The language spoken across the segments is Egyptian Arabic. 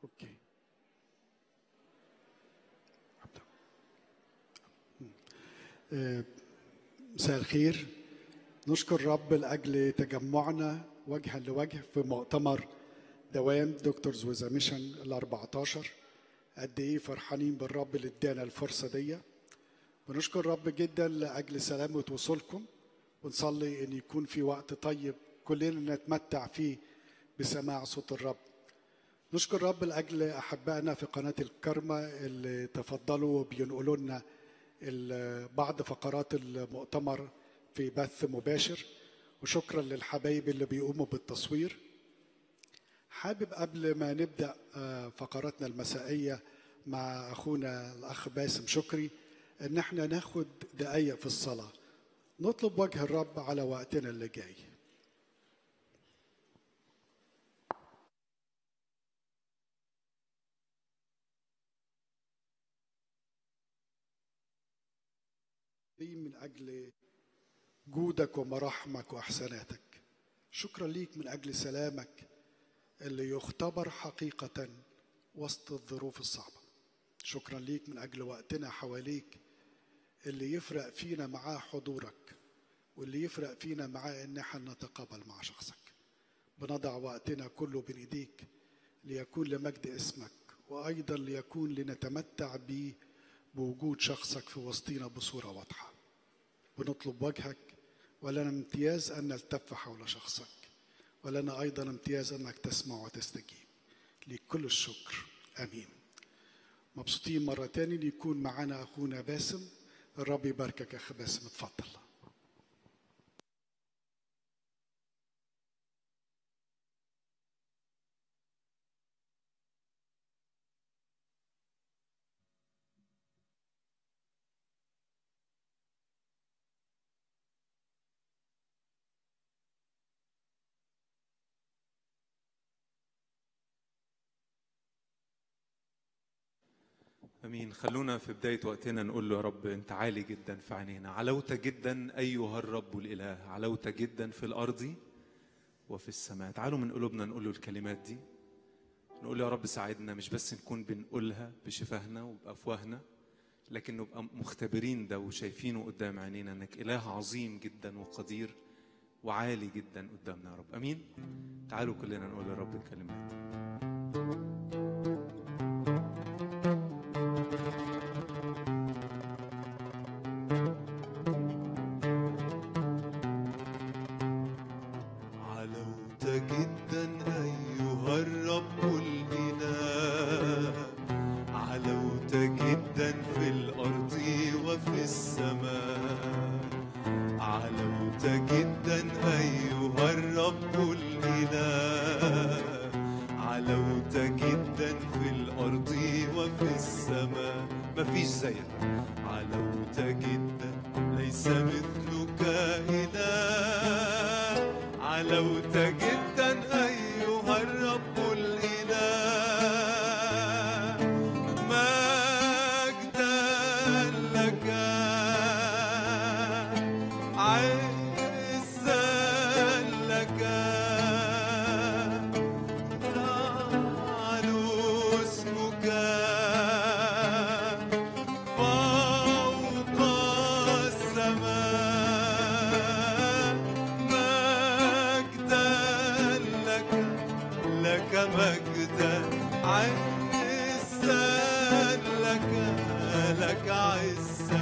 اوكي آه، مساء الخير نشكر رب لاجل تجمعنا وجها لوجه في مؤتمر دوام دكتورز وذ ميشن ال 14 قد ايه فرحانين بالرب اللي ادانا الفرصه دي بنشكر رب جدا لاجل سلامه وصولكم ونصلي ان يكون في وقت طيب كلنا نتمتع فيه بسماع صوت الرب نشكر رب لاجل احبائنا في قناه الكرمه اللي تفضلوا بينقلوا لنا ال- بعض فقرات المؤتمر في بث مباشر وشكرا للحبايب اللي بيقوموا بالتصوير حابب قبل ما نبدا آه، فقراتنا المسائيه مع اخونا الاخ باسم شكري ان احنا ناخد دقايق في الصلاه نطلب وجه الرب على وقتنا اللي جاي من اجل جودك ومراحمك واحساناتك شكرا ليك من اجل سلامك اللي يختبر حقيقه وسط الظروف الصعبه شكرا ليك من اجل وقتنا حواليك اللي يفرق فينا معاه حضورك واللي يفرق فينا معاه ان احنا نتقابل مع شخصك بنضع وقتنا كله بين ايديك ليكون لمجد اسمك وايضا ليكون لنتمتع به بوجود شخصك في وسطينا بصوره واضحه بنطلب وجهك ولنا امتياز ان نلتف حول شخصك ولنا ايضا امتياز انك تسمع وتستجيب ليك كل الشكر امين مبسوطين مره تاني ان يكون معانا اخونا باسم الرب يباركك يا اخ باسم اتفضل امين خلونا في بدايه وقتنا نقول له يا رب انت عالي جدا في عينينا علوت جدا ايها الرب الاله علوت جدا في الارض وفي السماء تعالوا من قلوبنا نقول له الكلمات دي نقول له يا رب ساعدنا مش بس نكون بنقولها بشفاهنا وبافواهنا لكن نبقى مختبرين ده وشايفينه قدام عينينا انك اله عظيم جدا وقدير وعالي جدا قدامنا يا رب امين تعالوا كلنا نقول للرب الكلمات علوت جدا أيها الرب الإله علوت جدا في الأرض وفي السماء علوت جدا أيها الرب الإله علوت جدا في الأرض وفي السماء مفيش زيك علوت جدا ليس مثلك إله علوت جدا أيها الرب الإله مجدا لك عزا لك يعلو اسمك فوق السماء مجدا لك لك مجدا عزا لك لك عزا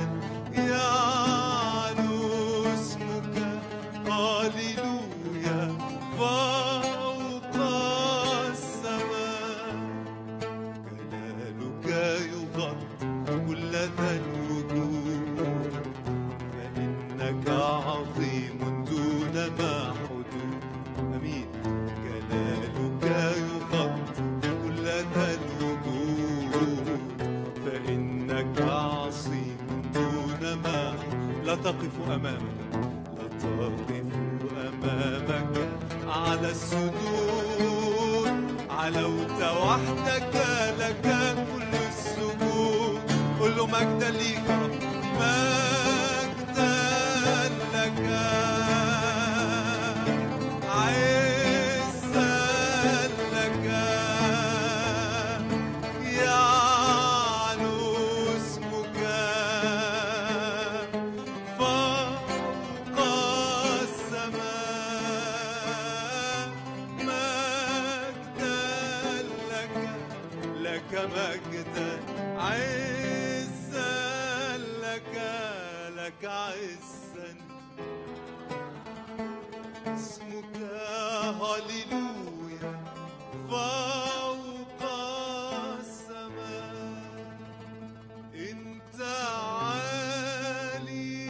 يعلو اسمك هاليلويا فوق السماء جلالك يغطي كل ذا الوجود فإنك عظيم دون ما حدود أمين جلالك يغطي كل ذا الوجود فإنك عظيم دون ما لا تقف أمامك لا تقف أمامك على السجود علوت وحدك لك كل السجود قل له مجدا ليك يا رب مجدا لك عزا لك مجدا عزا لك لك عزا اسمك هللويا فوق السماء انت عالي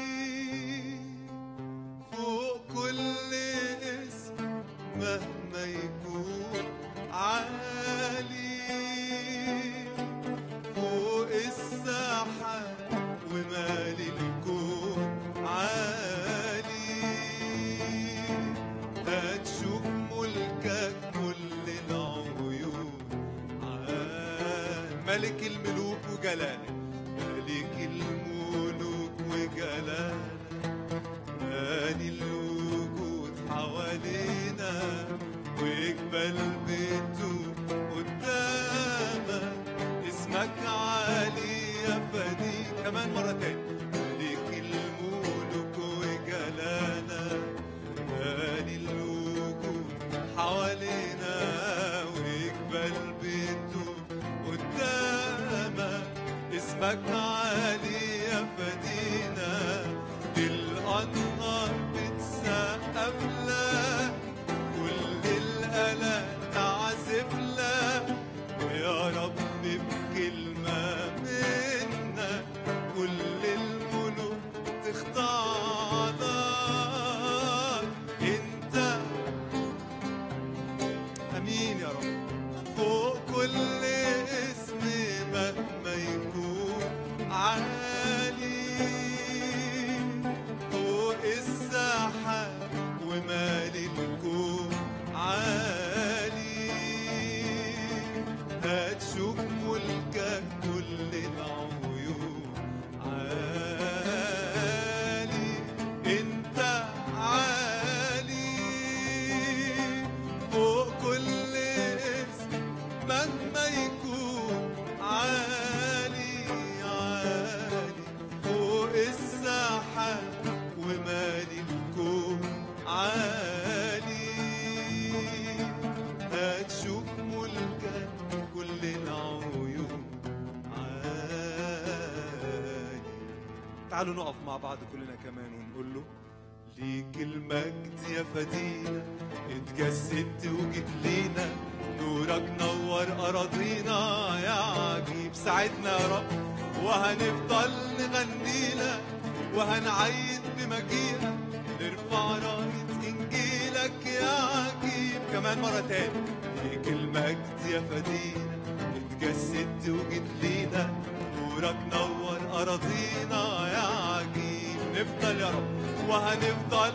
فوق كل اسم مهما يكون عالي فوق الساحة ومالي الكون عالي هتشوف ملكك كل العيون عال ملك الملوك وجلالك ملك الملوك وجلالك مالي الوجود حوالينا واقبل بيته قدامك اسمك عالي يا فدي كمان مرة تاني ملك الملوك وجلالك مالي الوجود حوالينا واقبل بيته قدامك اسمك عالي يا فدينا دي الأنهار بتسقف لك كل الآلات تعزف لك ويا رب بكلمة منك كل الملوك تخضع لك انت امين يا رب فوق كل اسم مهما يكون عالي فوق الساحة ومالي الكون عالي هتشوف ملكك كل العيون عالي انت عالي فوق كل اسم مهما يكون عالي عالي فوق الساحة ومالي الكون عالي هتشوف ملكك كل العيون عالي تعالوا نقف مع بعض كلنا كمان ونقول له ليك المجد يا فدينا اتجسدت وجيت لينا نورك نور أراضينا يا عجيب ساعدنا يا رب وهنفضل نغني لك وهنعيد بمجيئك نرفع راية إنجيلك يا عجيب كمان مرة تاني ليك المجد يا فدينا اتجسدت وجيت لينا نورك نور أراضينا يا عجيب نفضل يا رب وهنفضل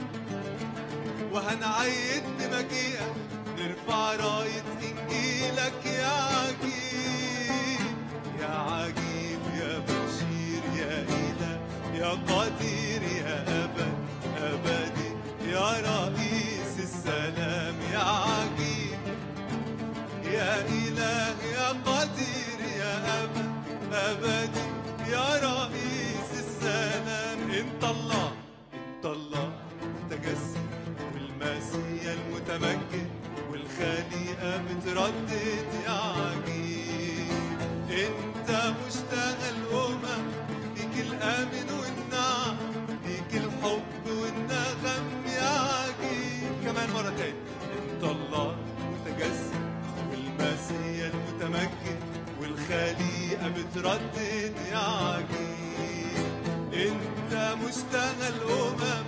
وهنعيد بمجيئك نرفع راية إنجيلك يا عجيب يا عجيب يا بشير يا إله يا قدير يا أبد أبدي يا رئيس السلام يا عجيب يا إله يا قدير يا أبد أبدي يا رئيس السلام انت الله انت الله متجسد والمسيح المتمجد والخليقة بتردد يا عجيب انت مشتغل أمم ليك الآمن والنعم ليك الحب والنغم يا عجيب كمان مرة تاني انت الله متجسد والمسيح المتمجد والخليقة بتردد يا عجيب انت مشتغل أمم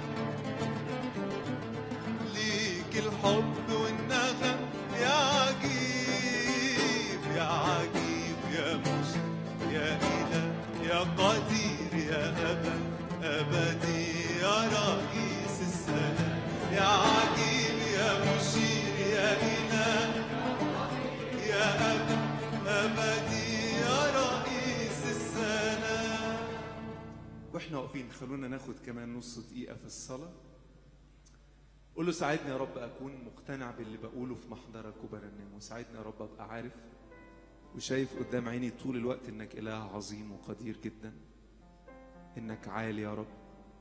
ليك الحب والنغم يا عجيب يا عجيب يا مش يا إله يا قدير يا أبد أبدي يا رئيس السلام يا عجيب يا مشير يا إله يا أبد أبدي يا رئيس السلام واحنا واقفين خلونا ناخد كمان نص دقيقة في الصلاة قول له ساعدني يا رب أكون مقتنع باللي بقوله في محضرك وبرنمه وساعدني يا رب أبقى عارف وشايف قدام عيني طول الوقت إنك إله عظيم وقدير جدا إنك عالي يا رب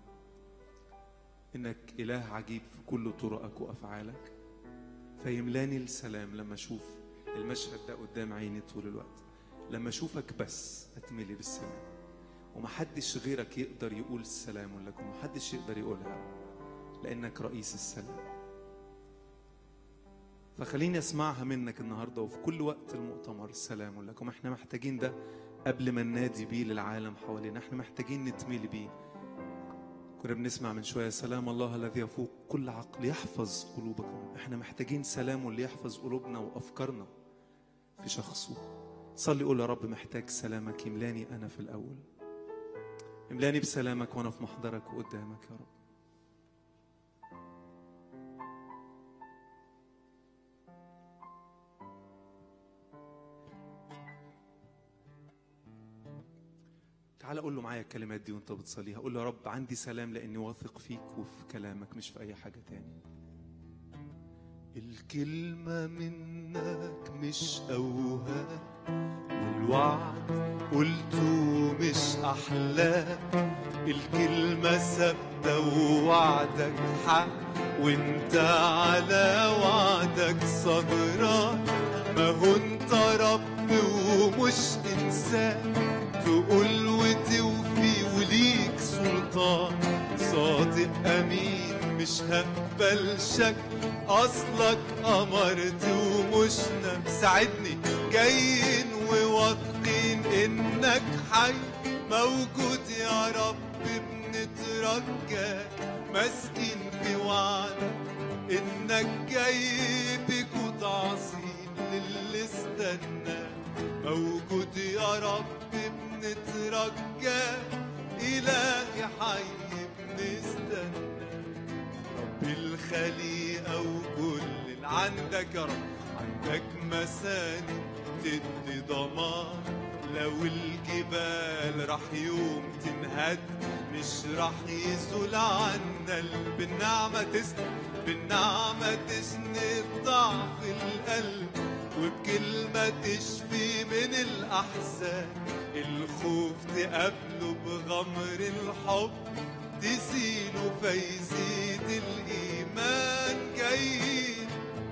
إنك إله عجيب في كل طرقك وأفعالك فيملاني السلام لما أشوف المشهد ده قدام عيني طول الوقت لما اشوفك بس اتملي بالسلام ومحدش غيرك يقدر يقول سلام لكم محدش يقدر يقولها لانك رئيس السلام فخليني اسمعها منك النهارده وفي كل وقت المؤتمر سلام لكم احنا محتاجين ده قبل ما ننادي بيه للعالم حوالينا احنا محتاجين نتملي بيه كنا بنسمع من شويه سلام الله الذي يفوق كل عقل يحفظ قلوبكم احنا محتاجين سلامه اللي يحفظ قلوبنا وافكارنا في شخصه صلي قول يا رب محتاج سلامك يملاني انا في الاول املاني بسلامك وانا في محضرك وقدامك يا رب تعال قول له معايا الكلمات دي وانت بتصليها قول له يا رب عندي سلام لاني واثق فيك وفي كلامك مش في اي حاجه تاني الكلمة منك مش أوهام والوعد قلته مش أحلام الكلمة ثابتة ووعدك حق وانت على وعدك صبران ما هو انت رب ومش إنسان تقول وتوفي وليك سلطان صادق أمين مش هقبل شك أصلك أمرت ومش نام ساعدني جايين وواثقين إنك حي موجود يا رب بنترجاك ماسكين في وعدك إنك جاي بجود عظيم للي استناك موجود يا رب بنترجاك إلهي حي بنستناك رب الخليقة وكل اللي عندك يا رب عندك مساني تدي ضمان لو الجبال راح يوم تنهد مش راح يزول عنا ال- بالنعمة تسند بالنعمة تسند ضعف القلب وبكلمة تشفي من الأحزان الخوف تقابله بغمر الحب تزيله فيزيد الإيمان جايين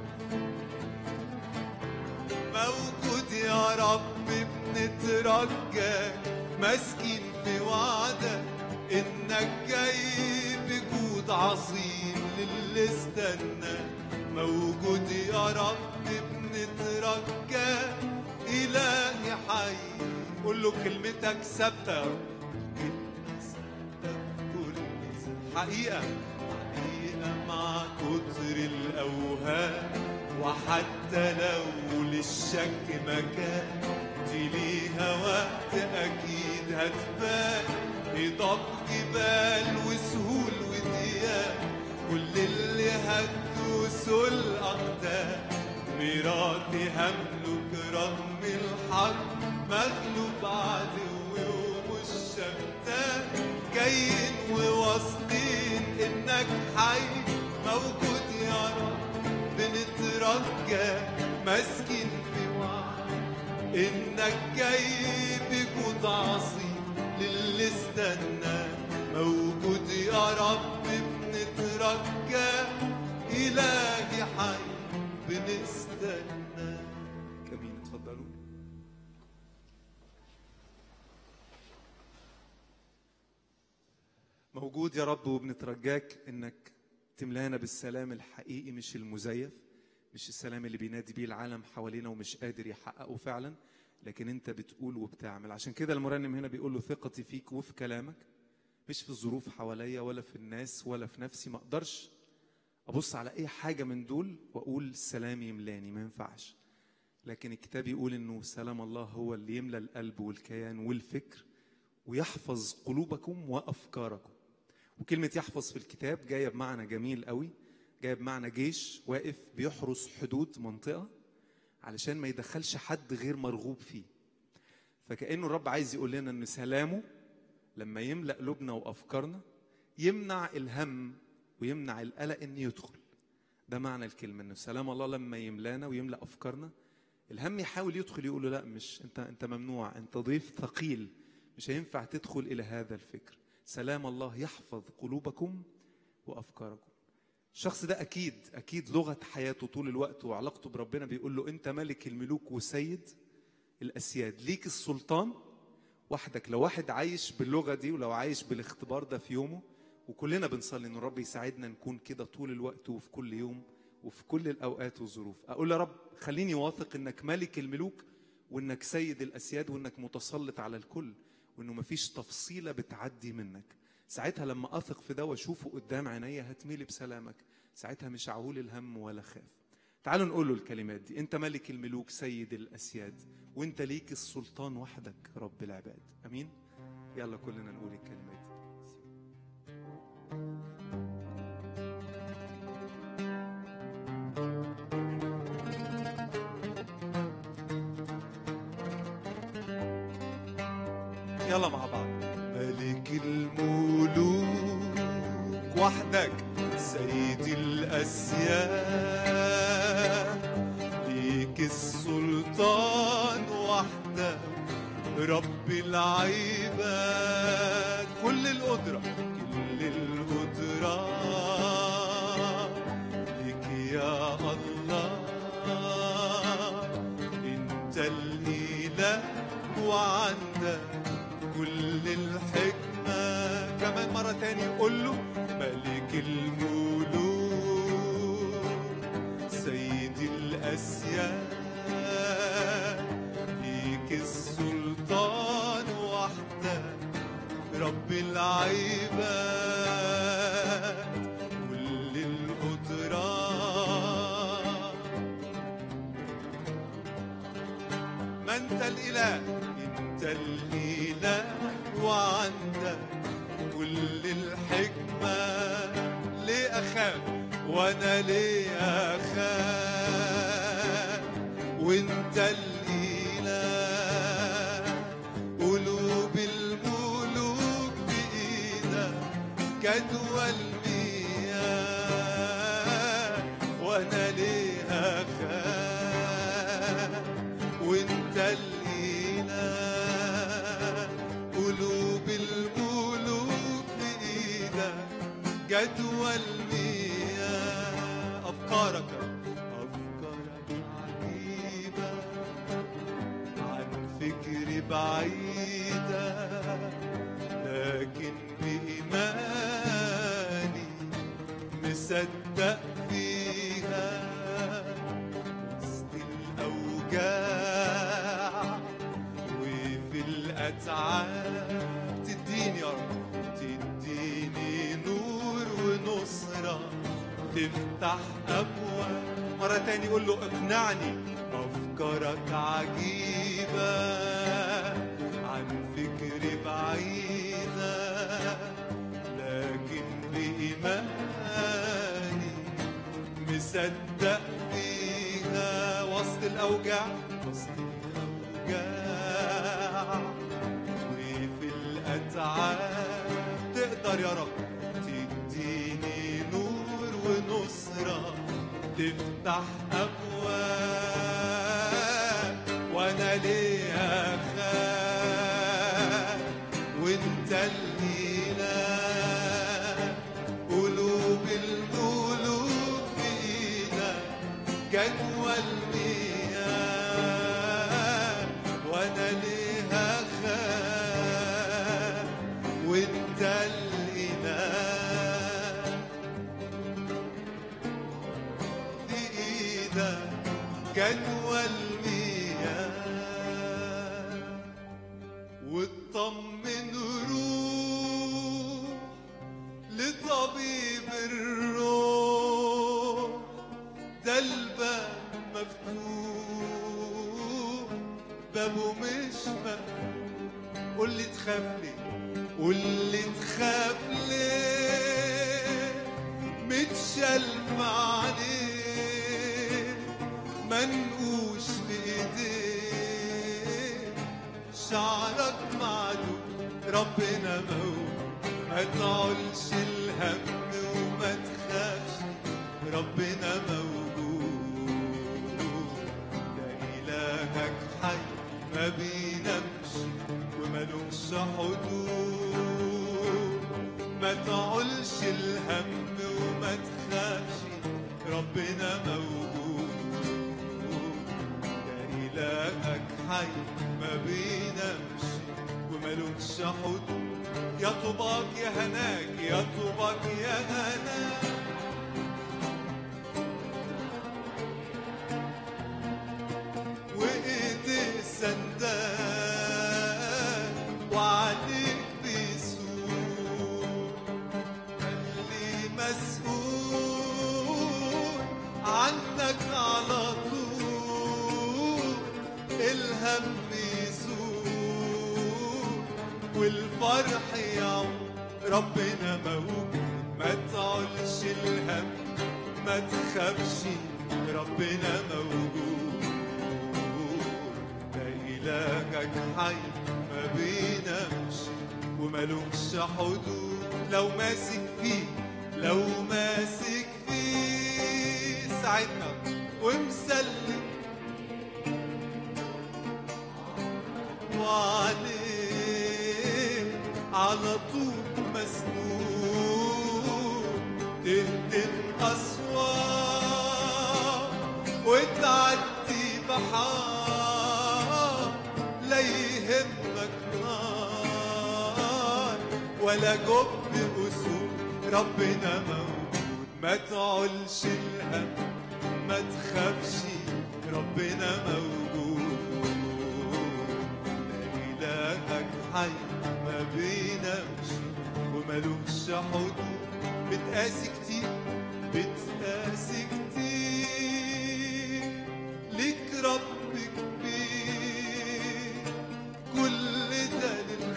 موجود يا رب بنترجاك ماسكين في وعدك انك جاي بجود عظيم للي استنى موجود يا رب بنترجاك الهي حي قول له كلمتك ثابته يا رب كلمة ثابتة في كل زمان. حقيقه حقيقه مع كتر الاوهام وحتى لو للشك مكان دي ليها وقت اكيد هتبان هضاب جبال وسهول وديان كل اللي هتدوسوا الاقدام ميراثي هملك رغم الحق مغلوب عدوي ومش شمتان جايين وواثقين انك حي موجود يا رب بنترجى ماسكين في وعد انك جاي بجود عظيم للي استنى موجود يا رب بنترجى الهي حي بنستنى كمين اتفضلوا موجود يا رب وبنترجاك انك تملانا بالسلام الحقيقي مش المزيف مش السلام اللي بينادي بيه العالم حوالينا ومش قادر يحققه فعلا لكن انت بتقول وبتعمل عشان كده المرنم هنا بيقول له ثقتي فيك وفي كلامك مش في الظروف حواليا ولا في الناس ولا في نفسي ما اقدرش ابص على اي حاجه من دول واقول السلام يملاني ما ينفعش لكن الكتاب يقول انه سلام الله هو اللي يملى القلب والكيان والفكر ويحفظ قلوبكم وافكاركم وكلمه يحفظ في الكتاب جايه بمعنى جميل قوي جايه بمعنى جيش واقف بيحرس حدود منطقه علشان ما يدخلش حد غير مرغوب فيه فكانه الرب عايز يقول لنا ان سلامه لما يملا قلوبنا وافكارنا يمنع الهم ويمنع القلق ان يدخل ده معنى الكلمه انه سلام الله لما يملانا ويملا افكارنا الهم يحاول يدخل يقول له لا مش انت انت ممنوع انت ضيف ثقيل مش هينفع تدخل الى هذا الفكر سلام الله يحفظ قلوبكم وافكاركم الشخص ده اكيد اكيد لغه حياته طول الوقت وعلاقته بربنا بيقول له انت ملك الملوك وسيد الاسياد ليك السلطان وحدك لو واحد عايش باللغه دي ولو عايش بالاختبار ده في يومه وكلنا بنصلي ان الرب يساعدنا نكون كده طول الوقت وفي كل يوم وفي كل الاوقات والظروف اقول يا رب خليني واثق انك ملك الملوك وانك سيد الاسياد وانك متسلط على الكل وانه مفيش تفصيله بتعدي منك ساعتها لما اثق في ده واشوفه قدام عينيا هتميلي بسلامك ساعتها مش هعول الهم ولا خاف تعالوا نقول له الكلمات دي انت ملك الملوك سيد الاسياد وانت ليك السلطان وحدك رب العباد امين يلا كلنا نقول الكلمات دي يلا مع بعض ملك الملوك وحدك سيد الأسياد ليك السلطان وحدك رب العباد كل القدرة كل القدرة ليك يا الله انت الاله وعندك كل الحكمة كمان مرة تاني قول له ملك الملوك سيد الأسياد ليك السلطان وحدك رب العباد كل القدرات ما انت الاله انت الاله وعندك كل الحكمه ليه اخاف وانا ليه اخاف وانت الاله قلوب الملوك بايدك جدوى المياه وانا ليه اخاف وانت الاله قلوب الملوك بايدك جدوى المياه افكارك افكارك عجيبه عن فكري بعيده لكن بإيماني مصدق فيها وسط الأوجاع وفي الأتعاب تديني يا رب تديني نور ونصرة تفتح أبواب مرة تاني قول له اقنعني أفكارك عجيبة عن فكري بعيدة لكن بإيماني مصدق فيها وسط الأوجاع وسط الأوجاع وفي الأتعاب تقدر يا رب تديني نور ونصرة تفتح أبواب وأنا ليه أخاف وأنت الإله قلوب الملوك بإيدك جدوى المياه وأنا ليه أخاف وأنت الإله في ايدك جدوى المياه واطمن روح لطبيب الروح ده الباب مفتوح بابه مش مفتوح قول لي تخاف ليه قول لي تخاف ليه متشلف عليه منقوش في ايديه شعرك معدود ربنا موجود ما تعولش الهم وما تخافش ربنا موجود ده إلهك حي ما بينامش وملوش حدود ما تعولش الهم وما تخافش ربنا موجود ده إلهك حي حي ما بينامش وملوش حدود يا طوباك يا هناك يا طوباك يا هناك وإيد السندان وعليك بيسوق اللي مسؤول عنك على طول الهم يزول والفرح يعم ربنا موجود ما تعولش الهم ما تخافش ربنا موجود ده إلهك حي ما بينامش وملوش حدود لو ماسك فيه لو ماسك فيه ساعدنا ومسلم وعليه على طول مسنون تهدم أسوار وتعدي بحار لا يهمك نار ولا جب أسود ربنا موجود ما تعولش الهم ما تخافش ربنا موجود ده إلهك حي ما بينامش وملوش حدود بتقاسي كتير بتقاسي كتير ليك رب كبير كل ده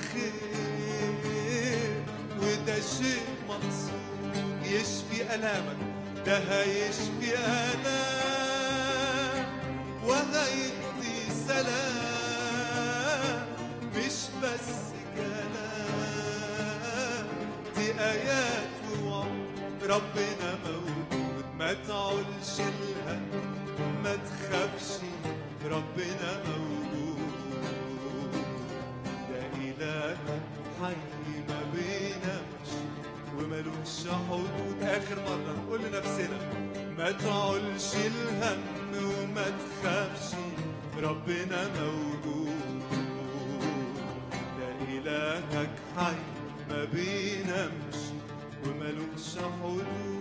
للخير وده شيء مقصود يشفي ألامك ده هيشفي ألام وهيدي سلام مش بس كلام دي آيات ووعد ربنا موجود ما تعولش الهم ما تخافش ربنا موجود ده إلهك حي ما بينامش وملوش حدود آخر مرة نقول لنفسنا ما تعولش الهم وما تخافش ربنا موجود ده إلهك حي ما بينامش وملوش حدود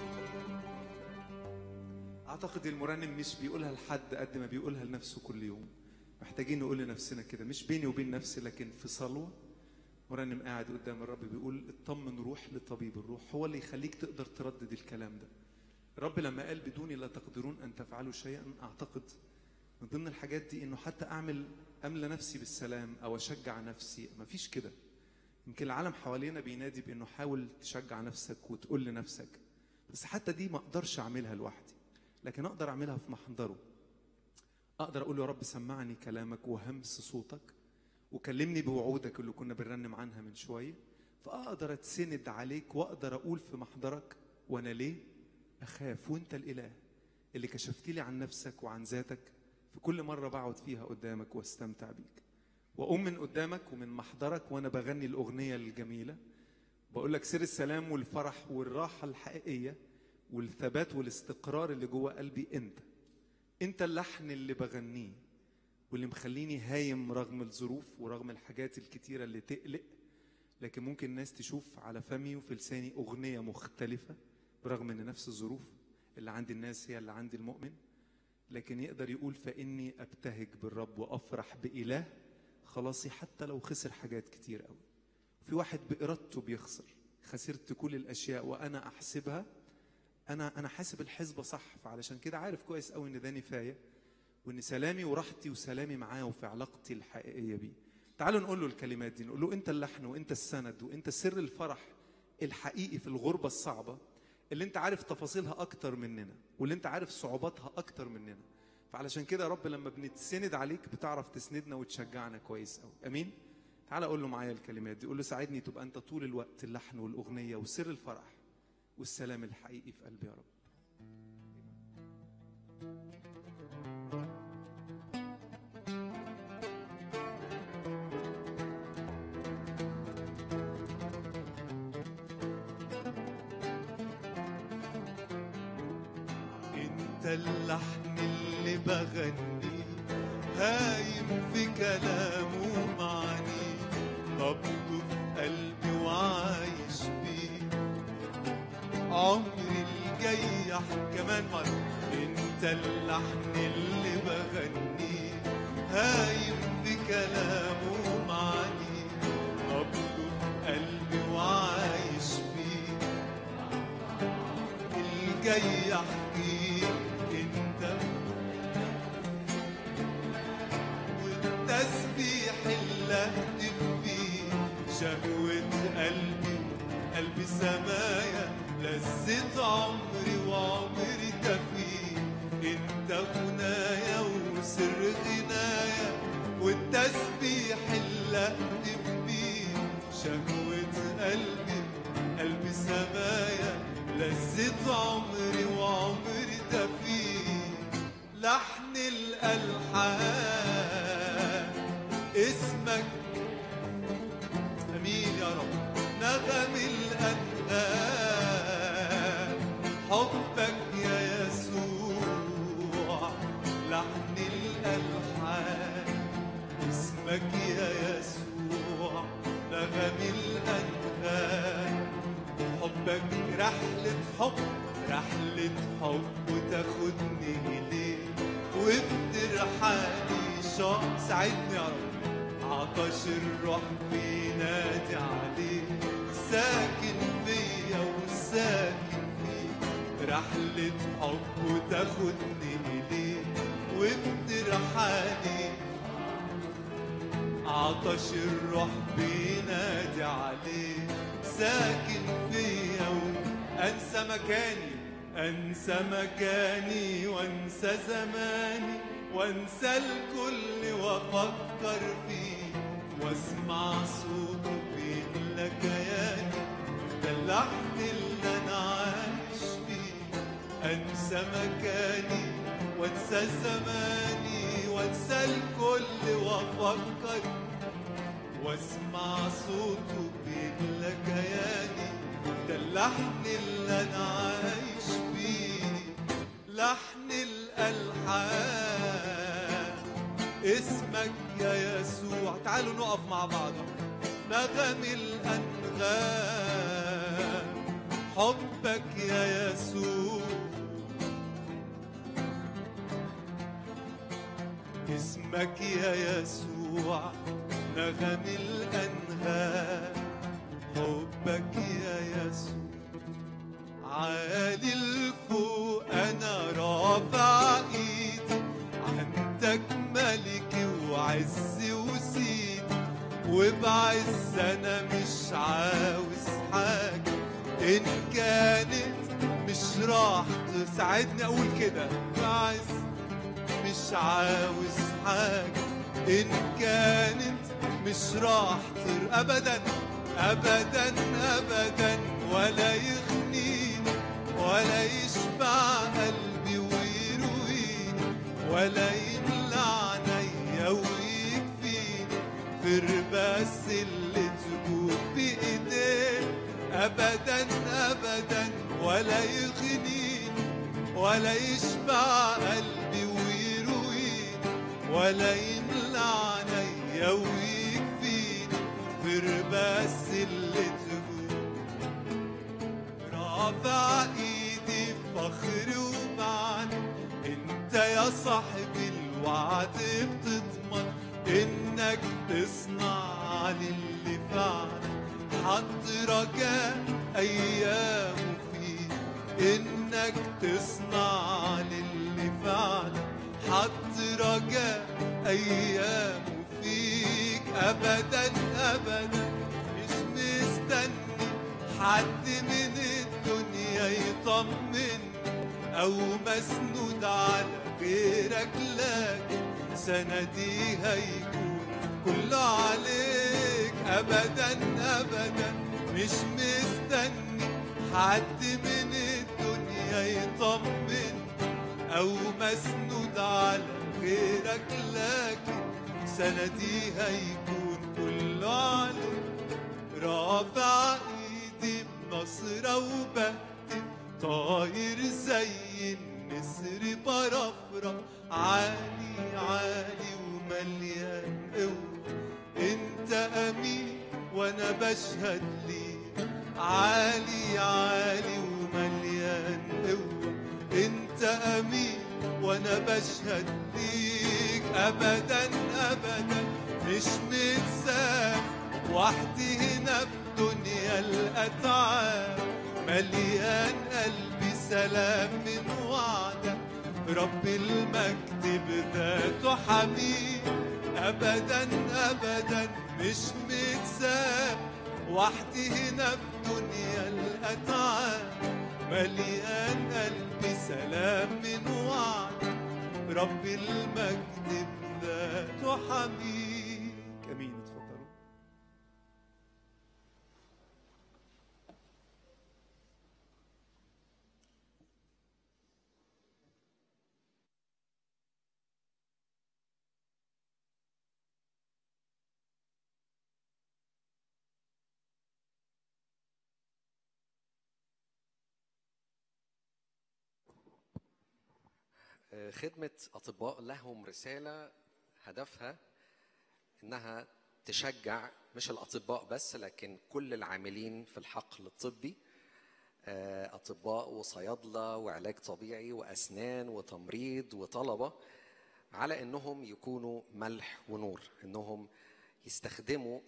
اعتقد المرنم مش بيقولها لحد قد ما بيقولها لنفسه كل يوم محتاجين نقول لنفسنا كده مش بيني وبين نفسي لكن في صلوه مرنم قاعد قدام الرب بيقول اطمن روح لطبيب الروح هو اللي يخليك تقدر تردد الكلام ده الرب لما قال بدوني لا تقدرون ان تفعلوا شيئا اعتقد من ضمن الحاجات دي انه حتى اعمل املى نفسي بالسلام او اشجع نفسي مفيش كده يمكن العالم حوالينا بينادي بانه حاول تشجع نفسك وتقول لنفسك بس حتى دي ما اقدرش اعملها لوحدي لكن اقدر اعملها في محضره اقدر اقول له يا رب سمعني كلامك وهمس صوتك وكلمني بوعودك اللي كنا بنرنم عنها من شويه فاقدر اتسند عليك واقدر اقول في محضرك وانا ليه اخاف وانت الاله اللي كشفت لي عن نفسك وعن ذاتك في كل مره بقعد فيها قدامك واستمتع بيك واقوم من قدامك ومن محضرك وانا بغني الاغنيه الجميله بقول لك سر السلام والفرح والراحه الحقيقيه والثبات والاستقرار اللي جوه قلبي انت انت اللحن اللي بغنيه واللي مخليني هايم رغم الظروف ورغم الحاجات الكتيره اللي تقلق لكن ممكن الناس تشوف على فمي وفي لساني اغنيه مختلفه برغم ان نفس الظروف اللي عند الناس هي اللي عند المؤمن لكن يقدر يقول فاني ابتهج بالرب وافرح باله خلاصي حتى لو خسر حاجات كتير قوي في واحد بارادته بيخسر خسرت كل الاشياء وانا احسبها انا انا حاسب الحسبه صح فعلشان كده عارف كويس قوي ان ده نفايه وان سلامي وراحتي وسلامي معاه وفي علاقتي الحقيقيه بيه تعالوا نقول له الكلمات دي نقول له انت اللحن وانت السند وانت سر الفرح الحقيقي في الغربه الصعبه اللي انت عارف تفاصيلها اكتر مننا واللي انت عارف صعوباتها اكتر مننا فعلشان كده يا رب لما بنتسند عليك بتعرف تسندنا وتشجعنا كويس قوي امين تعال قول له معايا الكلمات دي قول له ساعدني تبقى انت طول الوقت اللحن والاغنيه وسر الفرح والسلام الحقيقي في قلبي يا رب انت اللحن اللي بغنيه هايم في كلامه معني نبضه في قلبي وعايش بيه عمري الجاي أحكي كمان مرة انت اللحن اللي بغنيه هايم في كلامه معني نبضه في قلبي وعايش بيه الجاي احكي انت والتسبيح اللي اهتف بيه شهوة قلبي قلبي سمايا لذة عمري وعمري تفيه انت غنايا وسر غنايا والتسبيح اللي اهتف بيه شهوة قلبي قلبي سمايا لذة عمري وعمري تفيه لحن الألحان اسمك أمين يا رب نغم الأنغام حبك يا يسوع لحن الألحان اسمك يا يسوع نغم الأنغام حبك رحلة حب رحلة حب وتاخدني إليه وبترحالي شوق ساعدني يا رب عطش الروح بينادي عليه ساكن فيا وساكن فيك رحلة حب وتاخدني إليه وبترحالي عطش الروح بينادي عليه ساكن فيا وانسى مكاني انسى مكاني وانسى زماني وانسى الكل وافكر فيه واسمع صوته بيملى كياني ده اللحن اللي انا عايش فيه انسى مكاني وانسى زماني وانسى الكل وافكر واسمع صوته بيملى كياني ده اللحن اللي انا عايش بيه لحن الالحان اسمك يا يسوع تعالوا نقف مع بعض نغم الانغام حبك يا يسوع اسمك يا يسوع نغم الأنغام حبك يا يسوع عالي الفوق أنا رافع إيدي عندك ملكي وعزي وسيدي وبعز أنا مش عاوز حاجة إن كانت مش راح تساعدني أقول كده بعز مش عاوز حاجة إن كانت مش راح تر أبدا أبدا أبدا ولا يغنيني ولا يشبع قلبي ويرويني ولا يملى عينيا ويكفيني غير بس اللي تجود بإيديه أبدا أبدا ولا يغنيني ولا يشبع قلبي ويرويني ولا يملى عينيا ويكفيني غير بس اللي تقول رافع ايدي فخر ومعنى انت يا صاحبي الوعد بتضمن انك تصنع للي فعلا حط رجاء ايامه فيه انك تصنع للي فعلا حط رجاء ايامه فيك ابدا ابدا مش مستني حد من الدنيا يطمن او مسنود على غيرك لكن سندي هيكون كله عليك ابدا ابدا مش مستني حد من الدنيا يطمن او مسنود على غيرك لكن سندي هيكون كله عليك رافع ايدي بنصرة وبهتف طاير زي النسر برفرف عالي عالي أمين وأنا بشهد ليك أبدا أبدا مش متساب وحدي هنا في دنيا الأتعاب مليان قلبي سلام من وعدك رب المجد بذاته حميد أبدا أبدا مش متساب وحدي هنا في دنيا الأتعاب مليان قلبي سلام من وعدك رب المجد بذاته حميد امين اتفضلوا خدمة أطباء لهم رسالة هدفها إنها تشجع مش الأطباء بس لكن كل العاملين في الحقل الطبي آه، أطباء وصيادلة وعلاج طبيعي وأسنان وتمريض وطلبة على إنهم يكونوا ملح ونور إنهم يستخدموا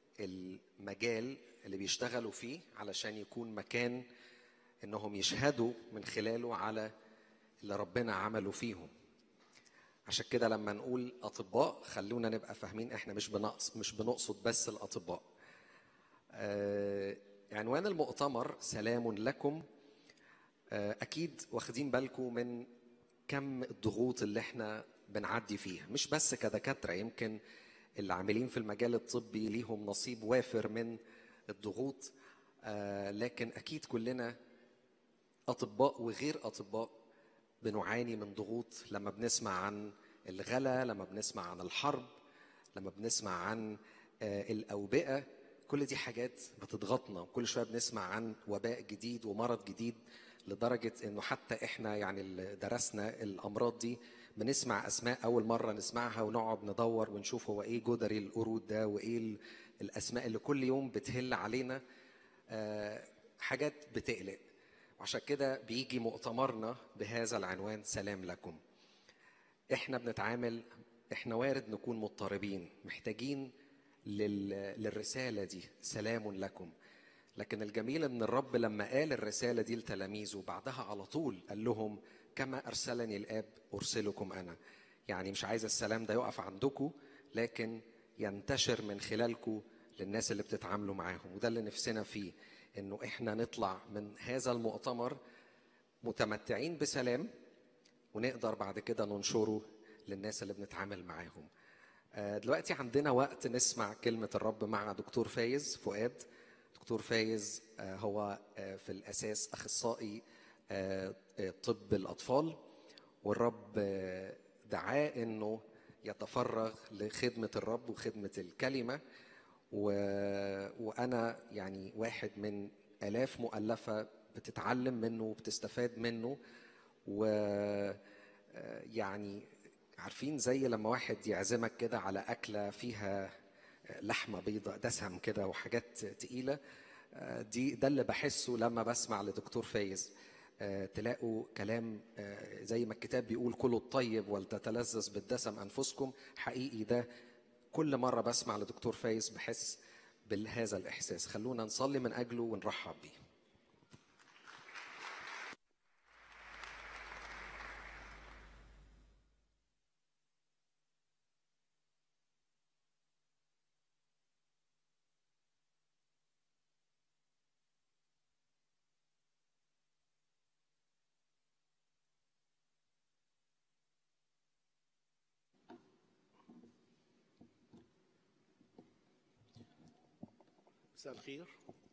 المجال اللي بيشتغلوا فيه علشان يكون مكان إنهم يشهدوا من خلاله على اللي ربنا عمله فيهم عشان كده لما نقول اطباء خلونا نبقى فاهمين احنا مش بنقص مش بنقصد بس الاطباء آه عنوان المؤتمر سلام لكم آه اكيد واخدين بالكم من كم الضغوط اللي احنا بنعدي فيها مش بس كدكاتره يمكن اللي عاملين في المجال الطبي ليهم نصيب وافر من الضغوط آه لكن اكيد كلنا اطباء وغير اطباء بنعاني من ضغوط لما بنسمع عن الغلا لما بنسمع عن الحرب لما بنسمع عن آه، الأوبئة كل دي حاجات بتضغطنا وكل شوية بنسمع عن وباء جديد ومرض جديد لدرجة انه حتى احنا يعني اللي درسنا الامراض دي بنسمع اسماء اول مرة نسمعها ونقعد ندور ونشوف هو ايه جدري القرود ده وايه ال- الاسماء اللي كل يوم بتهل علينا آه، حاجات بتقلق وعشان كده بيجي مؤتمرنا بهذا العنوان سلام لكم احنا بنتعامل احنا وارد نكون مضطربين محتاجين لل... للرسالة دي سلام لكم لكن الجميل ان الرب لما قال الرسالة دي لتلاميذه بعدها على طول قال لهم كما ارسلني الاب ارسلكم انا يعني مش عايز السلام ده يقف عندكم لكن ينتشر من خلالكم للناس اللي بتتعاملوا معاهم وده اللي نفسنا فيه انه احنا نطلع من هذا المؤتمر متمتعين بسلام ونقدر بعد كده ننشره للناس اللي بنتعامل معاهم آه، دلوقتي عندنا وقت نسمع كلمة الرب مع دكتور فايز فؤاد دكتور فايز آه، هو آه، في الأساس أخصائي آه، آه، طب الأطفال والرب آه، دعاه إنه يتفرغ لخدمة الرب وخدمة الكلمة و... وأنا يعني واحد من آلاف مؤلفة بتتعلم منه وبتستفاد منه و آه، يعني عارفين زي لما واحد يعزمك كده على أكلة فيها لحمة بيضاء دسم كده وحاجات تقيلة آه، دي ده اللي بحسه لما بسمع لدكتور فايز آه، تلاقوا كلام آه، زي ما الكتاب بيقول كلوا الطيب ولتتلذذ بالدسم أنفسكم حقيقي ده كل مرة بسمع لدكتور فايز بحس بهذا الإحساس خلونا نصلي من أجله ونرحب بيه مساء الخير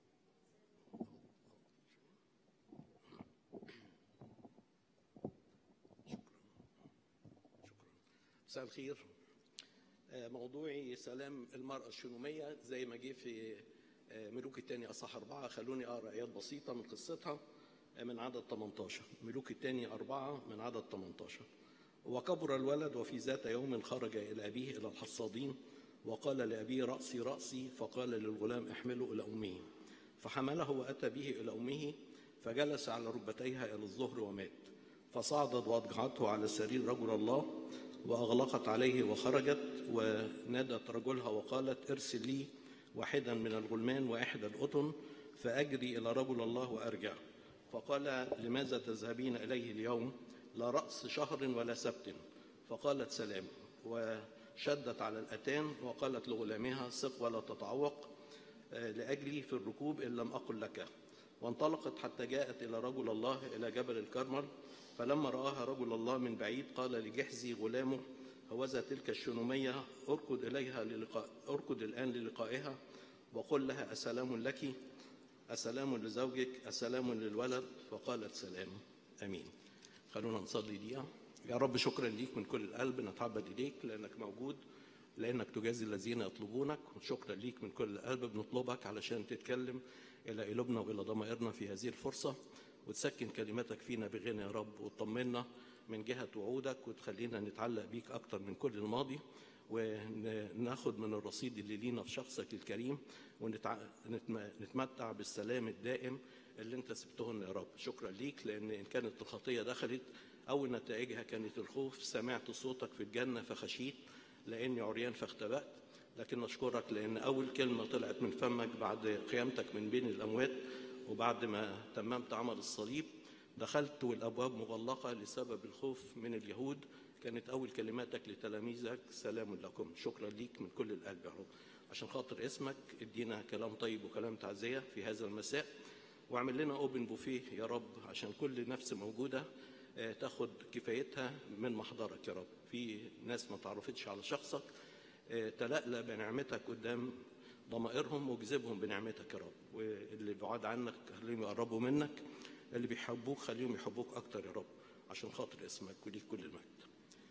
شكرا شكرا مساء الخير آه، موضوعي سلام المرأة الشنومية زي ما جه في آه، ملوك الثاني أصح أربعة خلوني أقرأ آيات بسيطة من قصتها آه، من عدد 18 ملوك الثاني أربعة من عدد 18 وكبر الولد وفي ذات يوم خرج إلى أبيه إلى الحصادين وقال لأبيه رأسي رأسي فقال للغلام احمله إلى أمه فحمله وأتى به إلى أمه فجلس على ركبتيها إلى الظهر ومات فصعدت واضجعته على سرير رجل الله واغلقت عليه وخرجت ونادت رجلها وقالت ارسل لي واحدا من الغلمان واحدى الأطن فأجري إلى رجل الله وأرجع فقال لماذا تذهبين إليه اليوم لا رأس شهر ولا سبت فقالت سلام وشدت على الأتان وقالت لغلامها ثق ولا تتعوق آه، لأجلي في الركوب إن لم أقل لك وانطلقت حتى جاءت إلى رجل الله إلى جبل الكرمل فلما رآها رجل الله من بعيد قال لجحزي غلامه هوذا تلك الشنومية اركض إليها للقاء اركض الآن للقائها وقل لها أسلام لك أسلام لزوجك أسلام للولد فقالت سلام أمين خلونا نصلي دقيقة يا رب شكرا ليك من كل القلب نتعبد إليك لأنك موجود لأنك تجازي الذين يطلبونك وشكرا ليك من كل القلب بنطلبك علشان تتكلم إلى قلوبنا وإلى ضمائرنا في هذه الفرصة وتسكن كلماتك فينا بغنى يا رب وتطمنا من جهة وعودك وتخلينا نتعلق بيك أكتر من كل الماضي وناخد من الرصيد اللي لينا في شخصك الكريم ونتمتع بالسلام الدائم اللي انت سبته لنا يا رب شكرا ليك لان ان كانت الخطيه دخلت اول نتائجها كانت الخوف سمعت صوتك في الجنه فخشيت لاني عريان فاختبأت لكن نشكرك لان اول كلمه طلعت من فمك بعد قيامتك من بين الاموات وبعد ما تممت عمل الصليب دخلت والابواب مغلقه لسبب الخوف من اليهود كانت اول كلماتك لتلاميذك سلام لكم شكرا ليك من كل القلب يا رب عشان خاطر اسمك ادينا كلام طيب وكلام تعزيه في هذا المساء واعمل لنا اوبن بوفيه يا رب عشان كل نفس موجوده آه، تاخد كفايتها من محضرك يا رب في ناس ما تعرفتش على شخصك آه، تلألأ بنعمتك قدام ضمائرهم واجذبهم بنعمتك يا رب واللي بعاد عنك خليهم يقربوا منك اللي بيحبوك خليهم يحبوك اكتر يا رب عشان خاطر اسمك وليك كل المجد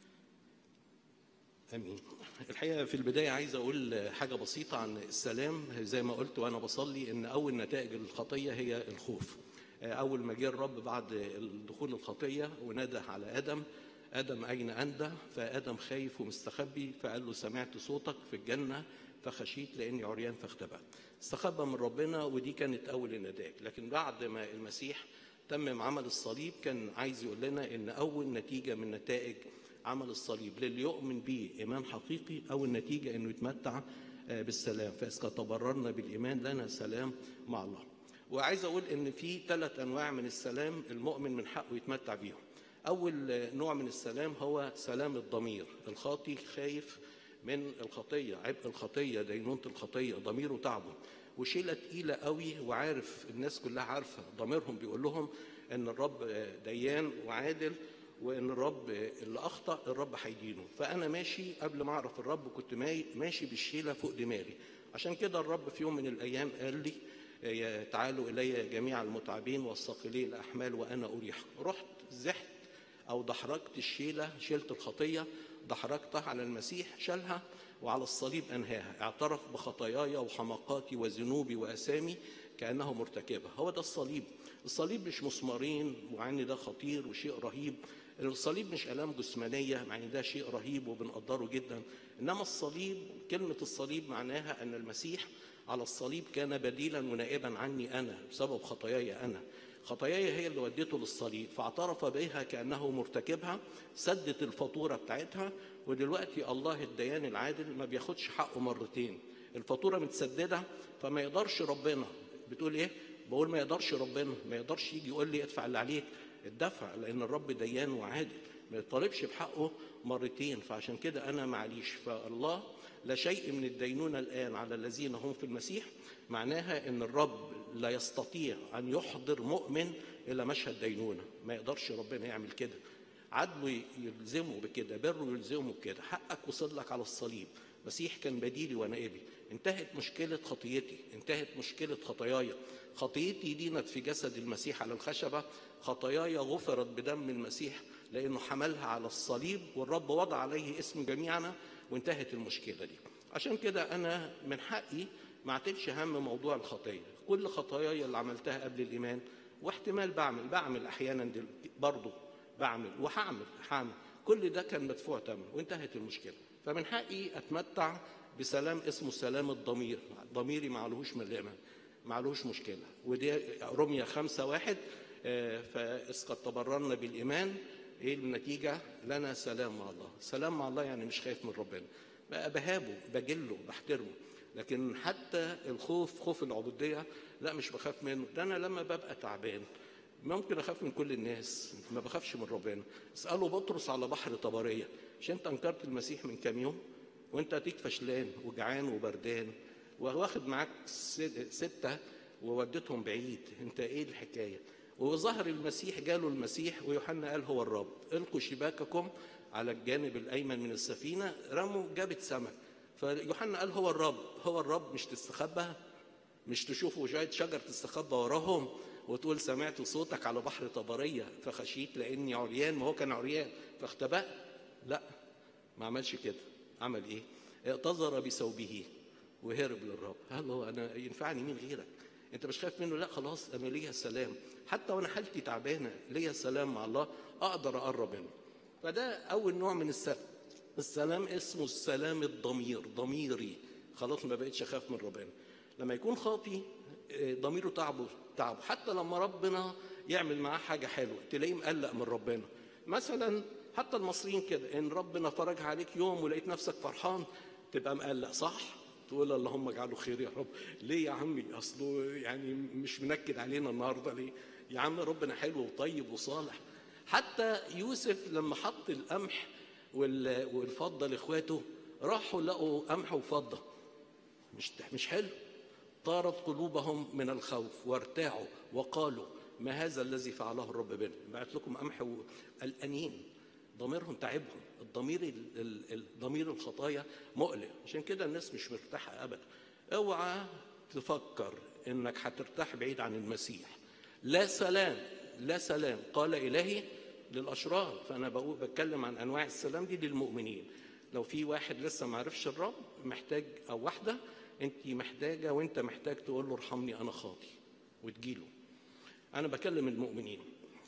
امين الحقيقه في البدايه عايز اقول حاجه بسيطه عن السلام زي ما قلت وانا بصلي ان اول نتائج الخطيه هي الخوف اول ما جه الرب بعد دخول الخطيه ونادى على ادم ادم اين انت فادم خايف ومستخبي فقال له سمعت صوتك في الجنه فخشيت لاني عريان فاختبأت استخبى من ربنا ودي كانت اول النتائج لكن بعد ما المسيح تمم عمل الصليب كان عايز يقول لنا ان اول نتيجه من نتائج عمل الصليب للي يؤمن به ايمان حقيقي اول نتيجه انه يتمتع آه، بالسلام فاذ تبررنا بالايمان لنا سلام مع الله وعايز اقول ان في ثلاث انواع من السلام المؤمن من حقه يتمتع بيهم اول آه، نوع من السلام هو سلام الضمير الخاطي خايف من الخطيه عبء الخطيه دينونه الخطيه ضميره تعبه وشيله تقيله قوي وعارف الناس كلها عارفه ضميرهم بيقول لهم ان الرب آه، ديان وعادل وان الرب اللي اخطا الرب هيدينه فانا ماشي قبل ما اعرف الرب كنت ماي- ماشي بالشيله فوق دماغي عشان كده الرب في يوم من الايام قال لي يا تعالوا الي جميع المتعبين والثقلي الاحمال وانا اريحكم رحت زحت او دحرجت الشيله شيلت الخطيه دحرجتها على المسيح شالها وعلى الصليب انهاها اعترف بخطاياي وحماقاتي وذنوبي واثامي كانه مرتكبها هو ده الصليب الصليب مش مسمارين وعني ده خطير وشيء رهيب الصليب مش الام جسمانيه مع ان ده شيء رهيب وبنقدره جدا انما الصليب كلمه الصليب معناها ان المسيح على الصليب كان بديلا ونائبا عني انا بسبب خطاياي انا خطاياي هي اللي ودته للصليب فاعترف بها كانه مرتكبها سدت الفاتوره بتاعتها ودلوقتي الله الديان العادل ما بياخدش حقه مرتين الفاتوره متسدده فما يقدرش ربنا بتقول ايه بقول ما يقدرش ربنا ما يقدرش يجي يقول لي ادفع اللي عليك الدفع لان الرب ديان وعادل ما يطالبش بحقه مرتين فعشان كده انا معليش فالله لا شيء من الدينونة الآن على الذين هم في المسيح معناها أن الرب لا يستطيع أن يحضر مؤمن إلى مشهد دينونة ما يقدرش ربنا يعمل كده عدله يلزمه بكده بره يلزمه بكده حقك وصل لك على الصليب مسيح كان بديلي ونائبي انتهت مشكلة خطيتي انتهت مشكلة خطاياي خطيتي دينت في جسد المسيح على الخشبة خطاياي غفرت بدم المسيح لأنه حملها على الصليب والرب وضع عليه اسم جميعنا وانتهت المشكلة دي عشان كده أنا من حقي ما اعتلش هم موضوع الخطية كل خطاياي اللي عملتها قبل الإيمان واحتمال بعمل بعمل أحيانا دل- برضه بعمل وهعمل هعمل كل ده كان مدفوع ثمن وانتهت المشكلة فمن حقي أتمتع بسلام اسمه سلام الضمير ضميري معلهوش ملامة معلهوش مشكلة ودي رمية خمسة واحد آه، فإذ قد تبررنا بالإيمان إيه النتيجة؟ لنا سلام مع الله سلام مع الله يعني مش خايف من ربنا بقى بهابه بجله بحترمه لكن حتى الخوف خوف العبودية لا مش بخاف منه ده أنا لما ببقى تعبان ممكن أخاف من كل الناس ما بخافش من ربنا اسألوا بطرس على بحر طبرية مش أنت أنكرت المسيح من كام يوم وأنت أتيك فشلان وجعان وبردان واخد معاك س- ستة ووديتهم بعيد أنت إيه الحكاية وظهر المسيح جاله المسيح ويوحنا قال هو الرب القوا شباككم على الجانب الأيمن من السفينة رموا جابت سمك فيوحنا قال هو الرب هو الرب مش تستخبى مش تشوفوا شوية شجر تستخبى وراهم وتقول سمعت صوتك على بحر طبرية فخشيت لأني عريان ما هو كان عريان فاختبأ لا ما عملش كده عمل ايه اعتذر بثوبه وهرب للرب قال له انا ينفعني مين غيرك انت مش خايف منه لا خلاص انا ليا سلام حتى وانا حالتي تعبانه ليا سلام مع الله اقدر اقرب منه فده اول نوع من السلام السلام اسمه السلام الضمير ضميري خلاص ما بقتش اخاف من ربنا لما يكون خاطي آه، ضميره تعبه تعبه حتى لما ربنا يعمل معاه حاجه حلوه تلاقيه مقلق من ربنا مثلا حتى المصريين كده ان ربنا فرج عليك يوم ولقيت نفسك فرحان تبقى مقلق صح تقول اللهم اجعله خير يا رب ليه يا عمي اصله يعني مش منكد علينا النهارده ليه يا عم ربنا حلو وطيب وصالح حتى يوسف لما حط القمح وال- والفضه لاخواته راحوا لقوا قمح وفضه مش مش حلو طارت قلوبهم من الخوف وارتاعوا وقالوا ما هذا الذي فعله الرب بنا بعت لكم قمح الانين ضميرهم تعبهم الضمير ال- ال- ال- ضمير الخطايا مقلق عشان كده الناس مش مرتاحه ابدا اوعى تفكر انك هترتاح بعيد عن المسيح لا سلام لا سلام قال الهي للاشرار فانا بقول بتكلم عن انواع السلام دي للمؤمنين لو في واحد لسه ما عرفش الرب محتاج او واحده انت محتاجه وانت محتاج تقول له ارحمني انا خاطي وتجيله انا بكلم المؤمنين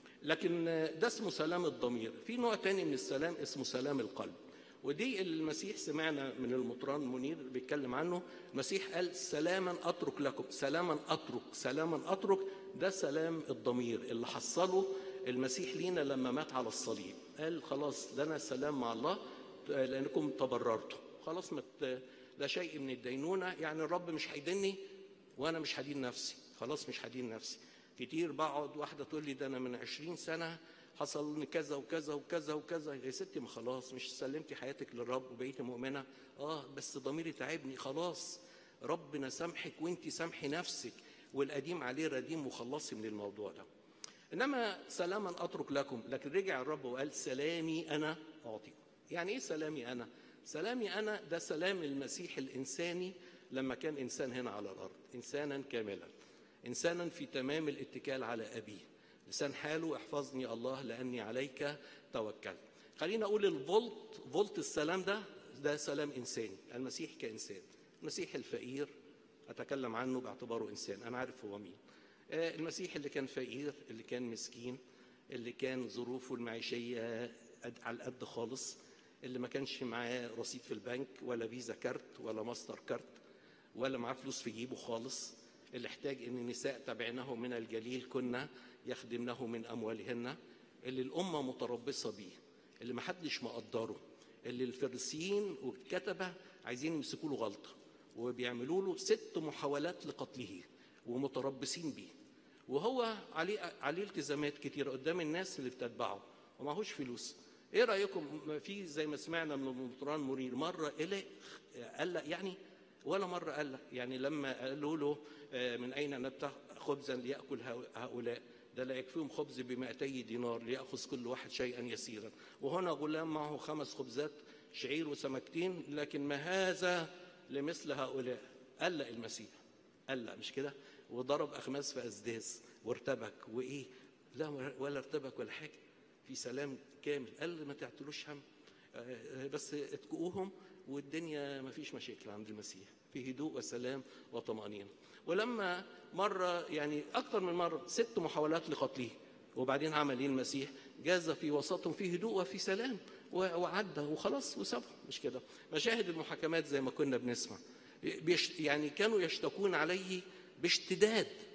لكن ده اسمه سلام الضمير في نوع تاني من السلام اسمه سلام القلب ودي المسيح سمعنا من المطران منير بيتكلم عنه المسيح قال سلاما اترك لكم سلاما اترك سلاما اترك ده سلام الضمير اللي حصله المسيح لينا لما مات على الصليب قال خلاص لنا سلام مع الله لانكم تبررتم خلاص مت لا شيء من الدينونه يعني الرب مش هيدني وانا مش هدين نفسي خلاص مش هدين نفسي كتير بقعد واحده تقول لي ده انا من عشرين سنه حصل لي كذا وكذا وكذا وكذا يا ستي ما خلاص مش سلمتي حياتك للرب وبقيتي مؤمنه اه بس ضميري تعبني خلاص ربنا سامحك وانت سامحي نفسك والقديم عليه رديم وخلصي من الموضوع ده انما سلاما اترك لكم لكن رجع الرب وقال سلامي انا اعطيكم يعني ايه سلامي انا سلامي انا ده سلام المسيح الانساني لما كان انسان هنا على الارض انسانا كاملا انسانا في تمام الاتكال على ابيه لسان حاله احفظني الله لاني عليك توكلت خلينا اقول الفولت فولت السلام ده ده سلام انساني المسيح كانسان المسيح الفقير اتكلم عنه باعتباره انسان انا عارف هو مين آه، المسيح اللي كان فقير اللي كان مسكين اللي كان ظروفه المعيشيه قد- على القد خالص اللي ما كانش معاه رصيد في البنك ولا فيزا كارت ولا ماستر كارت ولا معاه فلوس في جيبه خالص اللي احتاج ان النساء تبعناه من الجليل كنا يخدمنه من اموالهن اللي الامه متربصه بيه اللي ما حدش مقدره اللي الفريسيين والكتبه عايزين يمسكوا له غلطه وبيعملوا له ست محاولات لقتله ومتربصين بيه وهو عليه عليه التزامات كتيره قدام الناس اللي بتتبعه ومعهوش فلوس ايه رايكم ما في زي ما سمعنا من المطران مرير مره قلق قلق يعني ولا مره قلق يعني لما قالوا له آه، من اين نبتع خبزا لياكل هؤ- هؤلاء ده لا يكفيهم خبز ب 200 دينار ليأخذ كل واحد شيئا يسيرا وهنا غلام معه خمس خبزات شعير وسمكتين لكن ما هذا لمثل هؤلاء قلق المسيح قلق مش كده وضرب أخماس في أسداس وارتبك وإيه لا ولا ارتبك ولا حاجة في سلام كامل قال ما تعتلوش هم آه، بس اتقوهم والدنيا ما فيش مشاكل عند المسيح في هدوء وسلام وطمأنينة ولما مرة يعني أكثر من مرة ست محاولات لقتله وبعدين عمل ايه المسيح جاز في وسطهم في هدوء وفي سلام و- وعدى وخلاص وسابهم مش كده مشاهد المحاكمات زي ما كنا بنسمع بيش يعني كانوا يشتكون عليه باشتداد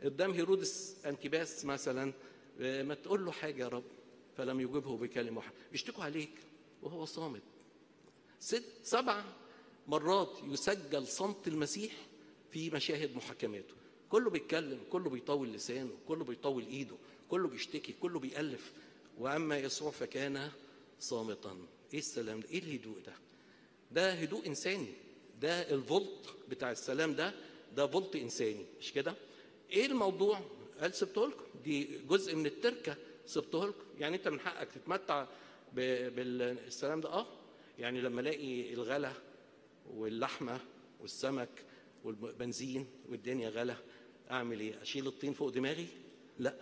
قدام هيرودس انتباس مثلا آه، ما تقول له حاجه يا رب فلم يجبه بكلمه واحده بيشتكوا عليك وهو صامت ست سبع مرات يسجل صمت المسيح في مشاهد محاكماته كله بيتكلم كله بيطول لسانه كله بيطول ايده كله بيشتكي كله بيألف واما يسوع فكان صامتا ايه السلام ده ايه الهدوء ده ده هدوء انساني ده الفولت بتاع السلام ده ده فولت انساني مش كده ايه الموضوع قال سبته لكم دي جزء من التركه سبته لكم يعني انت من حقك تتمتع ب- بالسلام ده اه يعني لما الاقي الغلا واللحمه والسمك والبنزين والدنيا غلا اعمل ايه اشيل الطين فوق دماغي لا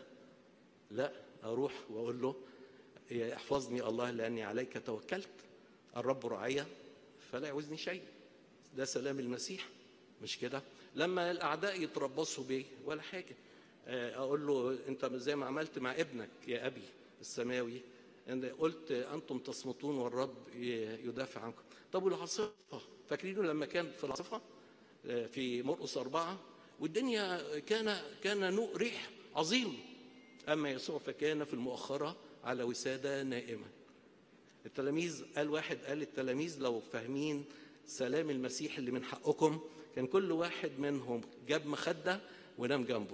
لا اروح واقول له يا احفظني الله لاني عليك توكلت الرب رعايا فلا يعوزني شيء ده سلام المسيح مش كده لما الاعداء يتربصوا بيه ولا حاجه آه، اقول له انت زي ما عملت مع ابنك يا ابي السماوي ان قلت انتم تصمتون والرب ي- يدافع عنكم طب والعاصفه فاكرينه لما كان في العاصفه آه، في مرقس أربعة والدنيا كان كان نوء ريح عظيم أما يسوع فكان في المؤخرة على وسادة نائمة التلاميذ قال واحد قال للتلاميذ لو فاهمين سلام المسيح اللي من حقكم كان كل واحد منهم جاب مخدة ونام جنبه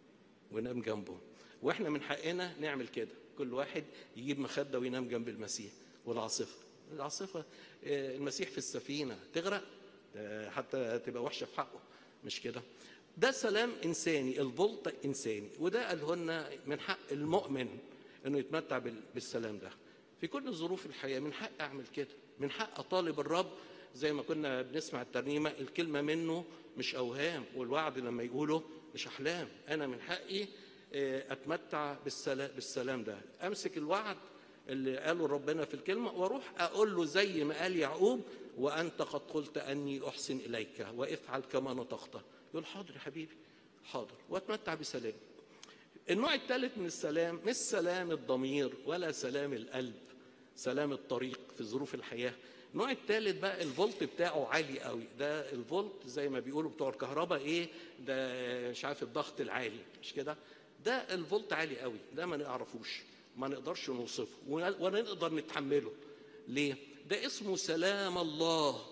ونام جنبه واحنا من حقنا نعمل كده كل واحد يجيب مخدة وينام جنب المسيح والعاصفة العاصفة آه، المسيح في السفينة تغرق آه، حتى تبقى وحشة في حقه مش كده ده سلام إنساني الفولت إنساني وده قاله لنا من حق المؤمن إنه يتمتع بال- بالسلام ده في كل ظروف الحياة من حق أعمل كده من حق أطالب الرب زي ما كنا بنسمع الترنيمة الكلمة منه مش أوهام والوعد لما يقوله مش أحلام أنا من حقي آه، أتمتع بالسلام, بالسلام ده أمسك الوعد اللي قاله ربنا في الكلمة واروح أقول له زي ما قال يعقوب وأنت قد قلت أني أحسن إليك وافعل كما نطقت يقول حاضر يا حبيبي حاضر وأتمتع بسلام النوع الثالث من السلام مش سلام الضمير ولا سلام القلب سلام الطريق في ظروف الحياة النوع الثالث بقى الفولت بتاعه عالي قوي ده الفولت زي ما بيقولوا بتوع الكهرباء ايه ده مش عارف الضغط العالي مش كده ده الفولت عالي قوي ده ما نعرفوش ما نقدرش نوصفه ولا ولا نقدر نتحمله ليه ده اسمه سلام الله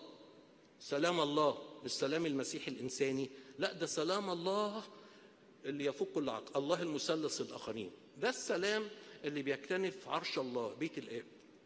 سلام الله مش سلام المسيح الانساني لا ده سلام الله اللي يفوق كل عقل الله المثلث الاخرين ده السلام اللي بيكتنف عرش الله بيت الاب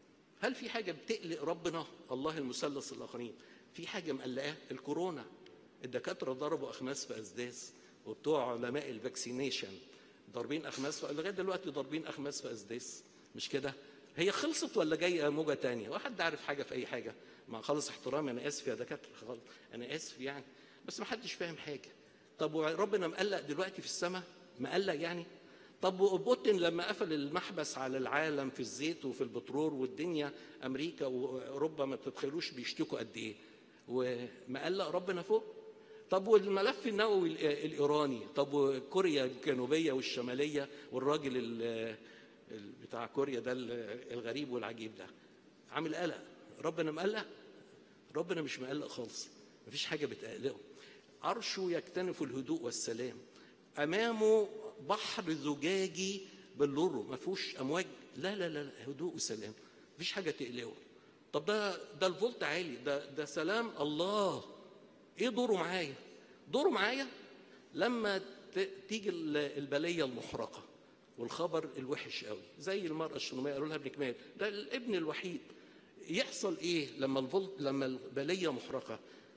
هل في حاجه بتقلق ربنا الله المثلث الاخرين في حاجه مقلقاه الكورونا الدكاتره ضربوا اخماس في اسداس وبتوع علماء الفاكسينيشن ضاربين اخماس في... لغايه دلوقتي ضاربين اخماس في اسداس مش كده هي خلصت ولا جايه موجه تانية واحد عارف حاجه في اي حاجه مع خالص احترامي انا اسف يا دكاتره خالص انا اسف يعني بس ما حدش فاهم حاجه طب وربنا مقلق دلوقتي في السماء مقلق يعني طب وبوتين لما قفل المحبس على العالم في الزيت وفي البترول والدنيا امريكا واوروبا ما بتتخيلوش بيشتكوا قد ايه ومقلق ربنا فوق طب والملف النووي ال- الايراني طب وكوريا الجنوبيه والشماليه والراجل ال- ال- بتاع كوريا ده ال- الغريب والعجيب ده عامل قلق ربنا مقلق ربنا مش مقلق خالص مفيش حاجه بتقلقه عرشه يكتنف الهدوء والسلام امامه بحر زجاجي باللورو ما فيهوش امواج لا لا لا لا، هدوء وسلام مفيش حاجه تقلقه طب ده ده الفولت عالي ده ده سلام الله ايه دوره معايا دوره معايا لما ت- تيجي ال- البليه المحرقه والخبر الوحش قوي زي المراه الشنوميه قالوا لها ابنك مات ده الابن الوحيد يحصل ايه لما الفولت لما البليه محرقه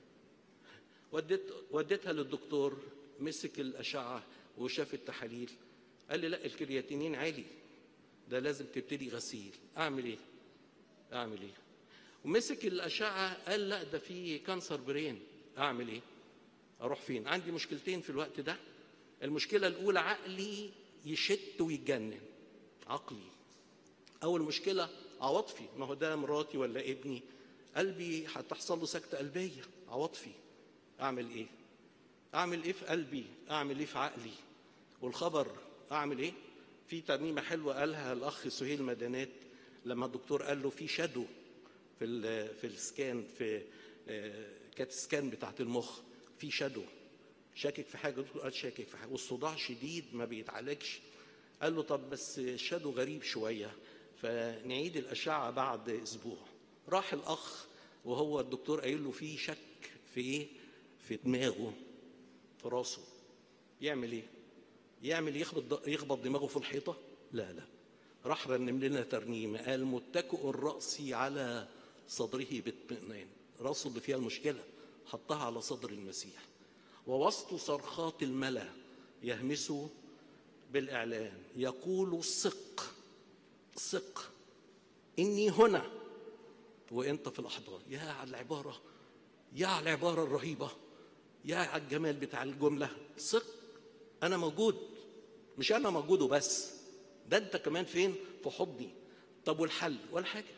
وديت وديتها للدكتور مسك الاشعه وشاف التحاليل قال لي لا الكرياتينين عالي ده لازم تبتدي غسيل اعمل ايه اعمل ايه ومسك الاشعه قال لا ده في كانسر برين اعمل ايه اروح فين عندي مشكلتين في الوقت ده المشكله الاولى عقلي يشت ويتجنن عقلي اول مشكله عواطفي ما هو ده مراتي ولا ابني قلبي هتحصل له سكته قلبيه عواطفي اعمل ايه اعمل ايه في قلبي اعمل ايه في عقلي والخبر اعمل ايه في ترنيمه حلوه قالها الاخ سهيل مدانات لما الدكتور قال له في شادو في ال في السكان في آه، كانت سكان بتاعت المخ في شادو شاكك في حاجه الدكتور قال شاكك في حاجه والصداع شديد ما بيتعالجش قال له طب بس شادو غريب شويه فنعيد الاشعه بعد اسبوع راح الاخ وهو الدكتور قايل له في شك في ايه في دماغه في راسه يعمل ايه يعمل يخبط يخبط دماغه في الحيطه لا لا راح رنم لنا ترنيمه قال متكئ الراس على صدره باطمئنان راسه اللي فيها المشكله حطها على صدر المسيح ووسط صرخات الملا يهمس بالاعلان يقول ثق ثق اني هنا وانت في الاحضان يا على العباره يا على العباره الرهيبه يا على الجمال بتاع الجمله ثق انا موجود مش انا موجود وبس ده انت كمان فين في حضني طب والحل ولا حاجه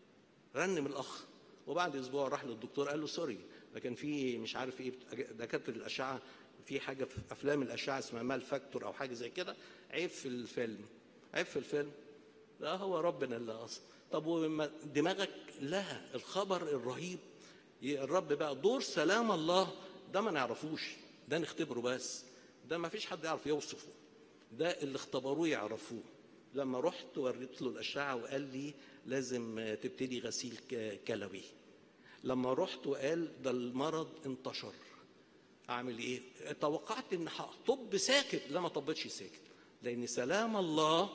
رنم الاخ وبعد اسبوع راح للدكتور قال له سوري ده كان في مش عارف ايه دكاتره الاشعه في حاجه في افلام الاشعه اسمها مال فاكتور او حاجه زي كده عيب في الفيلم عيب في الفيلم لا هو ربنا اللي اصلا طب وما دماغك لا الخبر الرهيب الرب بقى دور سلام الله ده ما نعرفوش ده نختبره بس ده ما فيش حد يعرف يوصفه ده اللي اختبروه يعرفوه لما رحت وريت له الاشعه وقال لي لازم تبتدي غسيل كلوي لما رحت وقال ده المرض انتشر اعمل ايه توقعت ان هطب ساكت لا ما طبتش ساكت لان سلام الله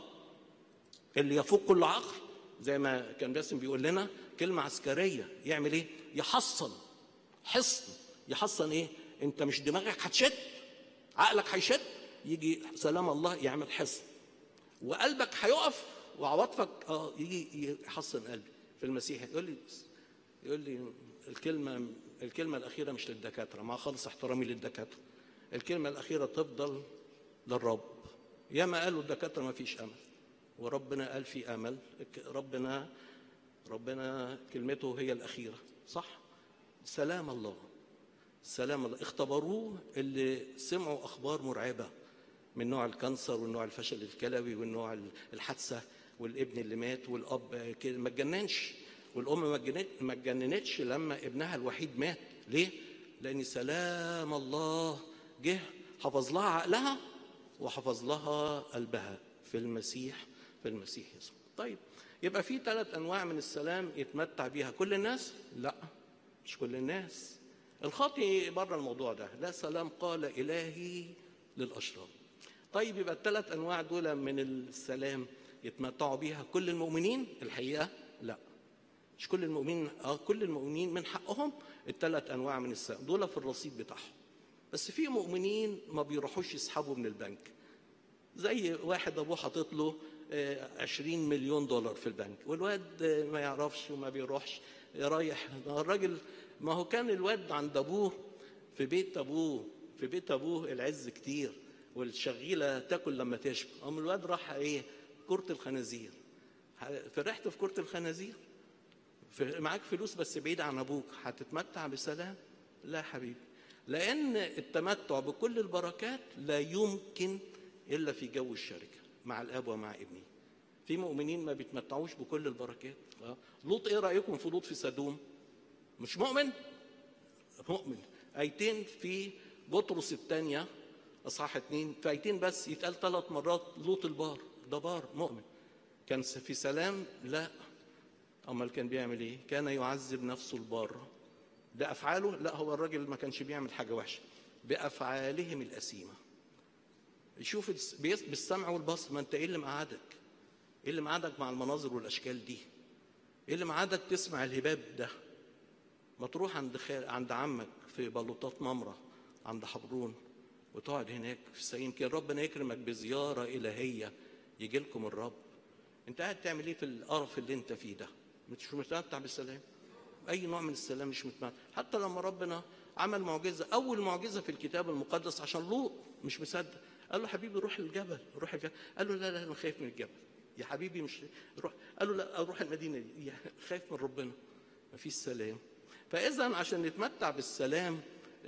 اللي يفوق كل عقل زي ما كان باسم بيقول لنا كلمه عسكريه يعمل ايه يحصن حصن يحصن ايه انت مش دماغك هتشد عقلك هيشد يجي سلام الله يعمل حصن وقلبك هيقف وعواطفك اه يجي يحصن قلبي في المسيح يقول لي يقول لي الكلمه الكلمه الاخيره مش للدكاتره مع خالص احترامي للدكاتره الكلمه الاخيره تفضل للرب ياما قالوا الدكاتره ما فيش امل وربنا قال في امل ربنا ربنا كلمته هي الاخيره صح سلام الله سلام الله اختبروه اللي سمعوا اخبار مرعبه من نوع الكانسر والنوع الفشل الكلوي والنوع الحادثه والابن اللي مات والاب ما اتجننش والام ما اتجننتش لما ابنها الوحيد مات ليه؟ لان سلام الله جه حفظ لها عقلها وحفظ لها قلبها في المسيح في المسيح يسوع طيب يبقى في ثلاث انواع من السلام يتمتع بيها كل الناس لا مش كل الناس الخاطي بره الموضوع ده لا سلام قال الهي للاشرار طيب يبقى الثلاث انواع دول من السلام يتمتعوا بيها كل المؤمنين الحقيقه لا مش كل المؤمنين اه كل المؤمنين من حقهم الثلاث انواع من السلام دول في الرصيد بتاعهم بس في مؤمنين ما بيروحوش يسحبوا من البنك زي واحد ابوه حاطط له 20 مليون دولار في البنك والواد ما يعرفش وما بيروحش رايح الراجل ما هو كان الواد عند ابوه في بيت ابوه في بيت ابوه العز كتير والشغيله تاكل لما تشبع قام الواد راح ايه كرة الخنازير فرحت في كرة الخنازير معاك فلوس بس بعيد عن ابوك هتتمتع بسلام لا حبيبي لان التمتع بكل البركات لا يمكن الا في جو الشركه مع الاب ومع ابنه في مؤمنين ما بيتمتعوش بكل البركات لوط ايه رايكم في لوط في سدوم مش مؤمن مؤمن ايتين في بطرس الثانيه اصحاح اتنين في ايتين بس يتقال ثلاث مرات لوط البار ده بار مؤمن كان في سلام لا امال كان بيعمل ايه كان يعذب نفسه البار بافعاله لا هو الراجل ما كانش بيعمل حاجه وحشه بافعالهم الاثيمه يشوف بالسمع والبصر ما انت ايه اللي مقعدك ايه اللي مقعدك مع المناظر والاشكال دي ايه اللي مقعدك تسمع الهباب ده ما تروح عند خير عند عمك في بلوطات نمره عند حبرون وتقعد هناك في السيم كده ربنا يكرمك بزياره الهيه يجي لكم الرب انت قاعد تعمل ايه في القرف اللي انت فيه ده مش متمتع بالسلام اي نوع من السلام مش متمتع حتى لما ربنا عمل معجزه اول معجزه في الكتاب المقدس عشان لوط مش مصدق قال له حبيبي روح الجبل روح الجبل قال له لا لا انا خايف من الجبل يا حبيبي مش روح قال له لا اروح المدينه دي خايف من ربنا مفيش سلام فاذا عشان نتمتع بالسلام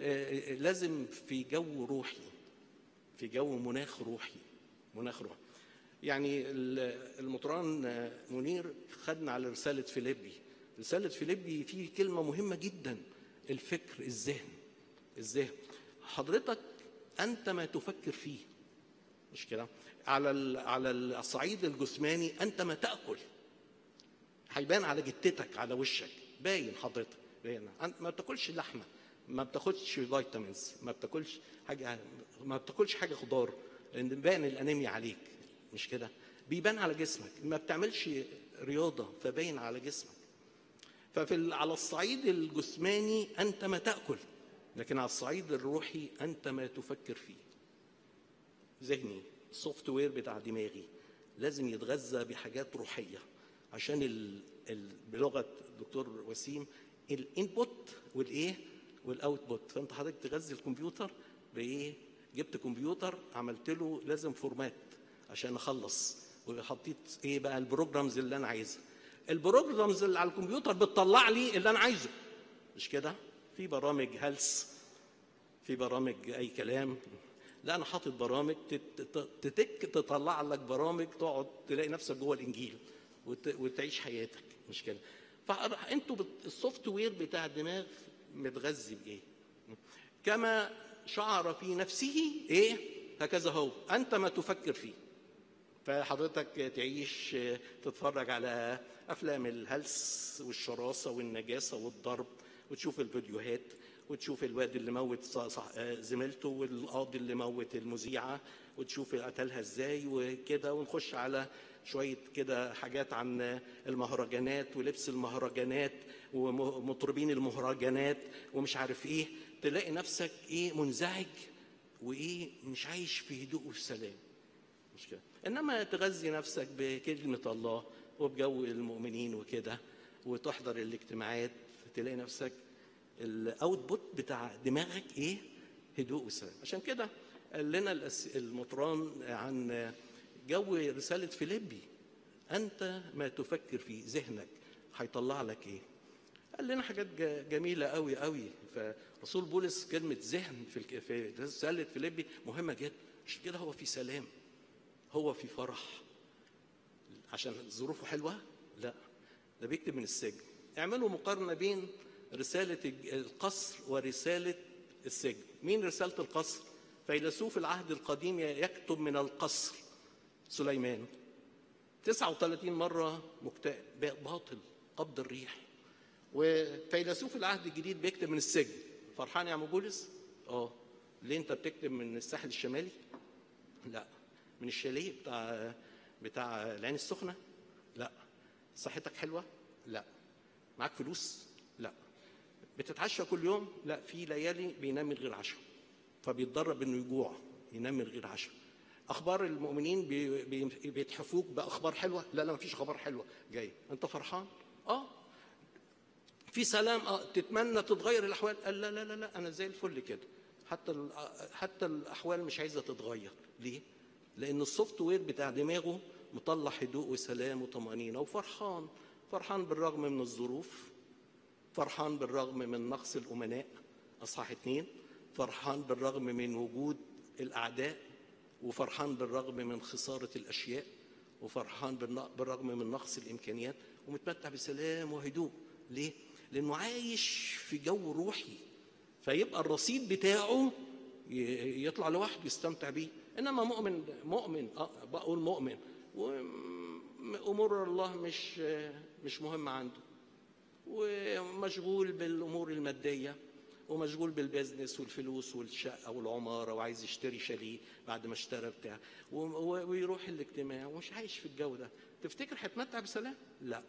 لازم في جو روحي في جو مناخ روحي مناخ روحي يعني المطران منير خدنا على رسالة فيليبي رسالة فيليبي فيه كلمة مهمة جدا الفكر الذهن الذهن حضرتك انت ما تفكر فيه مش كده على ال- على الصعيد الجسماني انت ما تاكل هيبان على جتتك على وشك باين حضرتك باين أنت ما بتاكلش لحمه ما بتاخدش فيتامينز ما بتاكلش حاجه ما بتاكلش حاجه خضار لان باين الانيميا عليك مش كده بيبان على جسمك ما بتعملش رياضه فباين على جسمك ففي ال- على الصعيد الجسماني انت ما تاكل لكن على الصعيد الروحي انت ما تفكر فيه ذهني السوفت وير بتاع دماغي لازم يتغذى بحاجات روحيه عشان ال... ال... بلغه الدكتور وسيم الانبوت والايه والاوتبوت فانت حضرتك تغذي الكمبيوتر بايه جبت كمبيوتر عملت له لازم فورمات عشان اخلص وحطيت ايه بقى البروجرامز اللي انا عايزها البروجرامز اللي على الكمبيوتر بتطلع لي اللي انا عايزه مش كده في برامج هيلث في برامج اي كلام لا انا حاطط برامج تت- تت- تتك تطلع لك برامج تقعد تلاقي نفسك جوه الانجيل وت- وتعيش حياتك مش كده فانتوا بت- السوفت وير بتاع الدماغ متغذي بايه كما شعر في نفسه ايه هكذا هو انت ما تفكر فيه فحضرتك تعيش تتفرج على افلام الهلس والشراسه والنجاسه والضرب وتشوف الفيديوهات وتشوف الواد اللي موت ص- صح- زميلته والقاضي اللي موت المذيعه وتشوف قتلها ازاي وكده ونخش على شويه كده حاجات عن المهرجانات ولبس المهرجانات ومطربين المهرجانات ومش عارف ايه تلاقي نفسك ايه منزعج وايه مش عايش في هدوء وفي سلام مش كده انما تغذي نفسك بكلمه الله وبجو المؤمنين وكده وتحضر الاجتماعات تلاقي نفسك الاوتبوت بتاع دماغك ايه هدوء وسلام عشان كده قال لنا الأس- المطران عن جو رساله فيليبي انت ما تفكر في ذهنك هيطلع لك ايه قال لنا حاجات ج- جميله قوي قوي فرسول بولس كلمه ذهن في الك- في رساله فيليبي مهمه جدا عشان كده هو في سلام هو في فرح عشان ظروفه حلوه لا ده بيكتب من السجن اعملوا مقارنه بين رساله الج- القصر ورساله السجن مين رساله القصر فيلسوف العهد القديم يكتب من القصر سليمان 39 مرة مكتئب باطل قبض الريح وفيلسوف العهد الجديد بيكتب من السجن فرحان يا عم بولس؟ اه ليه انت بتكتب من الساحل الشمالي؟ لا من الشاليه بتاع بتاع العين السخنة؟ لا صحتك حلوة؟ لا معاك فلوس؟ لا بتتعشى كل يوم؟ لا في ليالي بينام من غير عشاء فبيتدرب انه يجوع ينام من غير عشاء اخبار المؤمنين بي بي بيتحفوك باخبار حلوه لا لا مفيش اخبار حلوه جاي انت فرحان اه في سلام اه تتمنى تتغير الاحوال قال لا لا لا لا انا زي الفل كده حتى ال- حتى الاحوال مش عايزه تتغير ليه لان السوفت وير بتاع دماغه مطلع هدوء وسلام وطمانينه وفرحان فرحان بالرغم من الظروف فرحان بالرغم من نقص الامناء اصحاح اتنين فرحان بالرغم من وجود الاعداء وفرحان بالرغم من خساره الاشياء وفرحان بالن- بالرغم من نقص الامكانيات ومتمتع بسلام وهدوء ليه لانه عايش في جو روحي فيبقى الرصيد بتاعه ي- يطلع لوحده يستمتع بيه انما مؤمن مؤمن اه بقول مؤمن وامور الله مش مش مهمه عنده ومشغول بالامور الماديه ومشغول بالبيزنس والفلوس والشقه والعماره وعايز يشتري شاليه بعد ما اشترى بتاع و- و- ويروح الاجتماع ومش عايش في الجو ده تفتكر هيتمتع بسلام؟ لا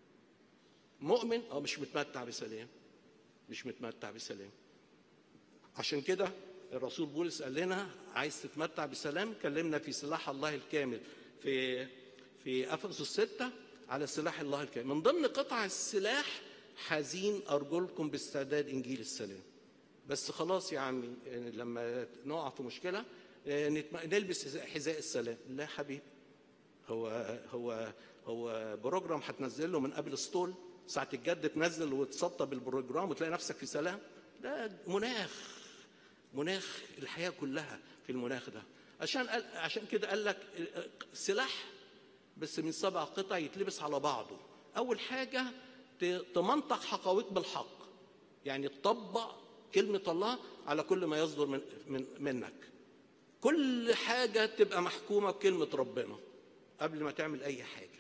مؤمن اه مش متمتع بسلام مش متمتع بسلام عشان كده الرسول بولس قال لنا عايز تتمتع بسلام كلمنا في سلاح الله الكامل في في افسس 6 على سلاح الله الكامل من ضمن قطع السلاح حزين ارجلكم باستعداد انجيل السلام بس خلاص يا عمي يعني لما نقع في مشكله آه، نتم- نلبس حذاء السلام لا يا حبيبي هو هو هو بروجرام هتنزله من قبل السطول ساعة الجد تنزل وتسطب البروجرام وتلاقي نفسك في سلام ده مناخ مناخ الحياة كلها في المناخ ده عشان قال عشان كده قال لك سلاح بس من سبع قطع يتلبس على بعضه أول حاجة ت- تمنطق حقاويك بالحق يعني تطبق كلمه الله على كل ما يصدر من, من منك كل حاجه تبقى محكومه بكلمه ربنا قبل ما تعمل اي حاجه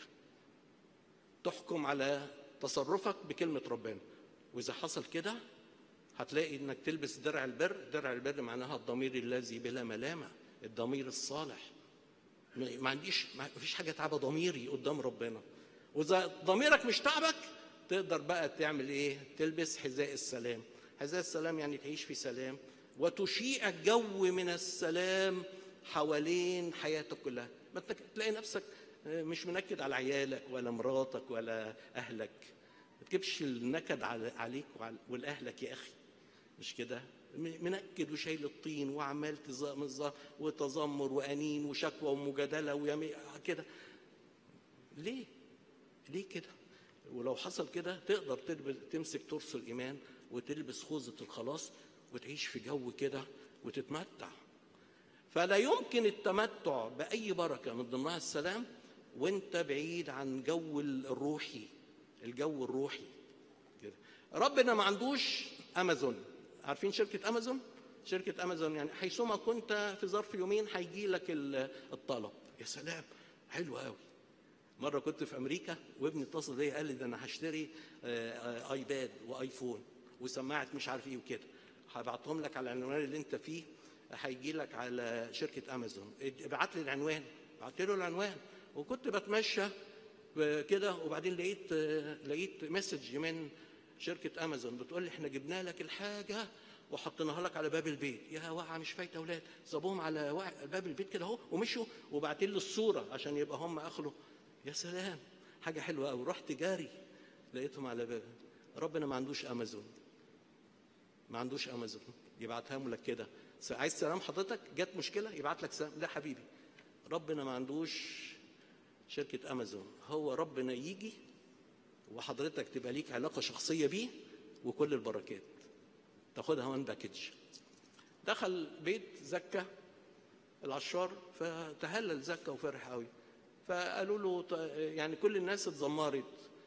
تحكم على تصرفك بكلمه ربنا واذا حصل كده هتلاقي انك تلبس درع البر درع البر معناها الضمير الذي بلا ملامه الضمير الصالح ما ما عنديش ما فيش حاجه تعبه ضميري قدام ربنا واذا ضميرك مش تعبك تقدر بقى تعمل ايه تلبس حذاء السلام حذاء السلام يعني تعيش في سلام وتشيع الجو من السلام حوالين حياتك كلها ما تك- تلاقي نفسك مش منكد على عيالك ولا مراتك ولا اهلك ما تجيبش النكد على- عليك وعلى- ولاهلك يا اخي مش كده م- منكد وشايل الطين وعمال تز- وتذمر وانين وشكوى ومجادله ويمي كده ليه؟ ليه كده؟ ولو حصل كده تقدر تلبس تمسك ترس الايمان وتلبس خوذه الخلاص وتعيش في جو كده وتتمتع. فلا يمكن التمتع باي بركه من ضمنها السلام وانت بعيد عن جو الروحي الجو الروحي كده ربنا ما عندوش امازون عارفين شركه امازون شركه امازون يعني حيثما كنت في ظرف يومين هيجي لك ال- الطلب يا سلام حلو قوي مره كنت في امريكا وابني اتصل بيا قال لي ده انا هشتري آه، آه، ايباد وايفون وسماعه مش عارف ايه وكده هبعتهم لك على العنوان اللي انت فيه هيجي لك على شركه امازون ابعت لي العنوان بعت له العنوان وكنت بتمشى كده وبعدين لقيت آه، لقيت مسج من شركه امازون بتقول لي احنا جبنا لك الحاجه وحطيناها لك على باب البيت يا وقع مش فايته اولاد سابوهم على وقع- باب البيت كده اهو ومشوا وبعتين لي الصوره عشان يبقى هم اخلوا يا سلام حاجه حلوه قوي رحت جاري لقيتهم على باب ربنا ما عندوش امازون ما عندوش امازون يبعتها لك كده س- عايز سلام حضرتك جت مشكله يبعت لك سلام لا حبيبي ربنا ما عندوش شركه امازون هو ربنا يجي وحضرتك تبقى ليك علاقه شخصيه بيه وكل البركات تاخدها وان باكج دخل بيت زكا العشار فتهلل زكا وفرح قوي فقالوا له ط- يعني كل الناس اتذمرت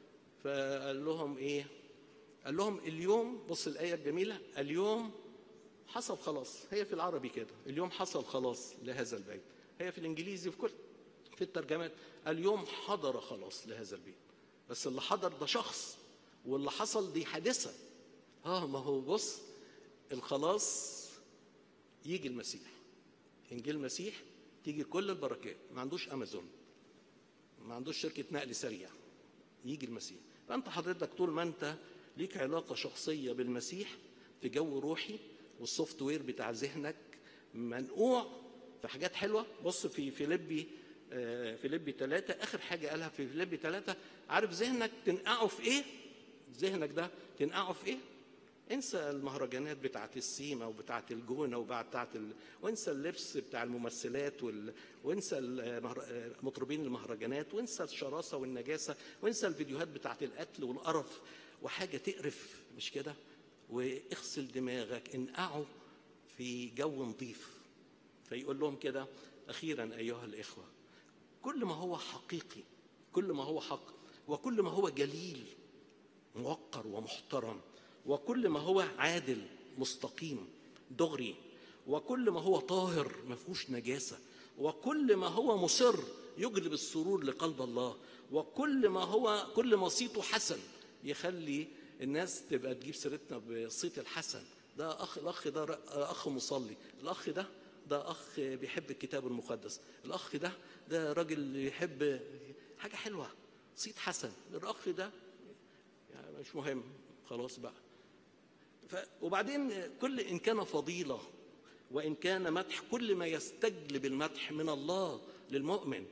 فقال لهم ايه قال لهم اليوم بص الايه الجميله اليوم حصل خلاص هي في العربي كده اليوم حصل خلاص لهذا البيت هي في الانجليزي في كل في الترجمات اليوم حضر خلاص لهذا البيت بس اللي حضر ده شخص واللي حصل دي حادثه اه ما هو بص الخلاص يجي المسيح انجيل المسيح تيجي كل البركات ما عندوش امازون ما عندوش شركه نقل سريع يجي المسيح فانت حضرتك طول ما انت ليك علاقه شخصيه بالمسيح في جو روحي والسوفت وير بتاع ذهنك منقوع في حاجات حلوه بص في فيليبي آه، فيليبي ثلاثة آخر حاجة قالها في فيليبي ثلاثة عارف ذهنك تنقعه في إيه؟ ذهنك ده تنقعه في إيه؟ انسى المهرجانات بتاعت السيما وبتاعت الجونه وبتاعت ال... وانسى اللبس بتاع الممثلات وال... وانسى المهر... مطربين المهرجانات وانسى الشراسه والنجاسه وانسى الفيديوهات بتاعت القتل والقرف وحاجه تقرف مش كده واغسل دماغك انقعه في جو نظيف فيقول لهم كده اخيرا ايها الاخوه كل ما هو حقيقي كل ما هو حق وكل ما هو جليل موقر ومحترم وكل ما هو عادل مستقيم دغري وكل ما هو طاهر ما فيهوش نجاسه وكل ما هو مصر يجلب السرور لقلب الله وكل ما هو كل ما صيته حسن يخلي الناس تبقى تجيب سيرتنا بالصيت الحسن ده اخ الاخ ده ر- اخ مصلي الاخ ده ده اخ بيحب الكتاب المقدس الاخ ده ده راجل يحب حاجه حلوه صيت حسن الاخ ده يعني مش مهم خلاص بقى ف... وبعدين كل ان كان فضيله وان كان مدح كل ما يستجلب المدح من الله للمؤمن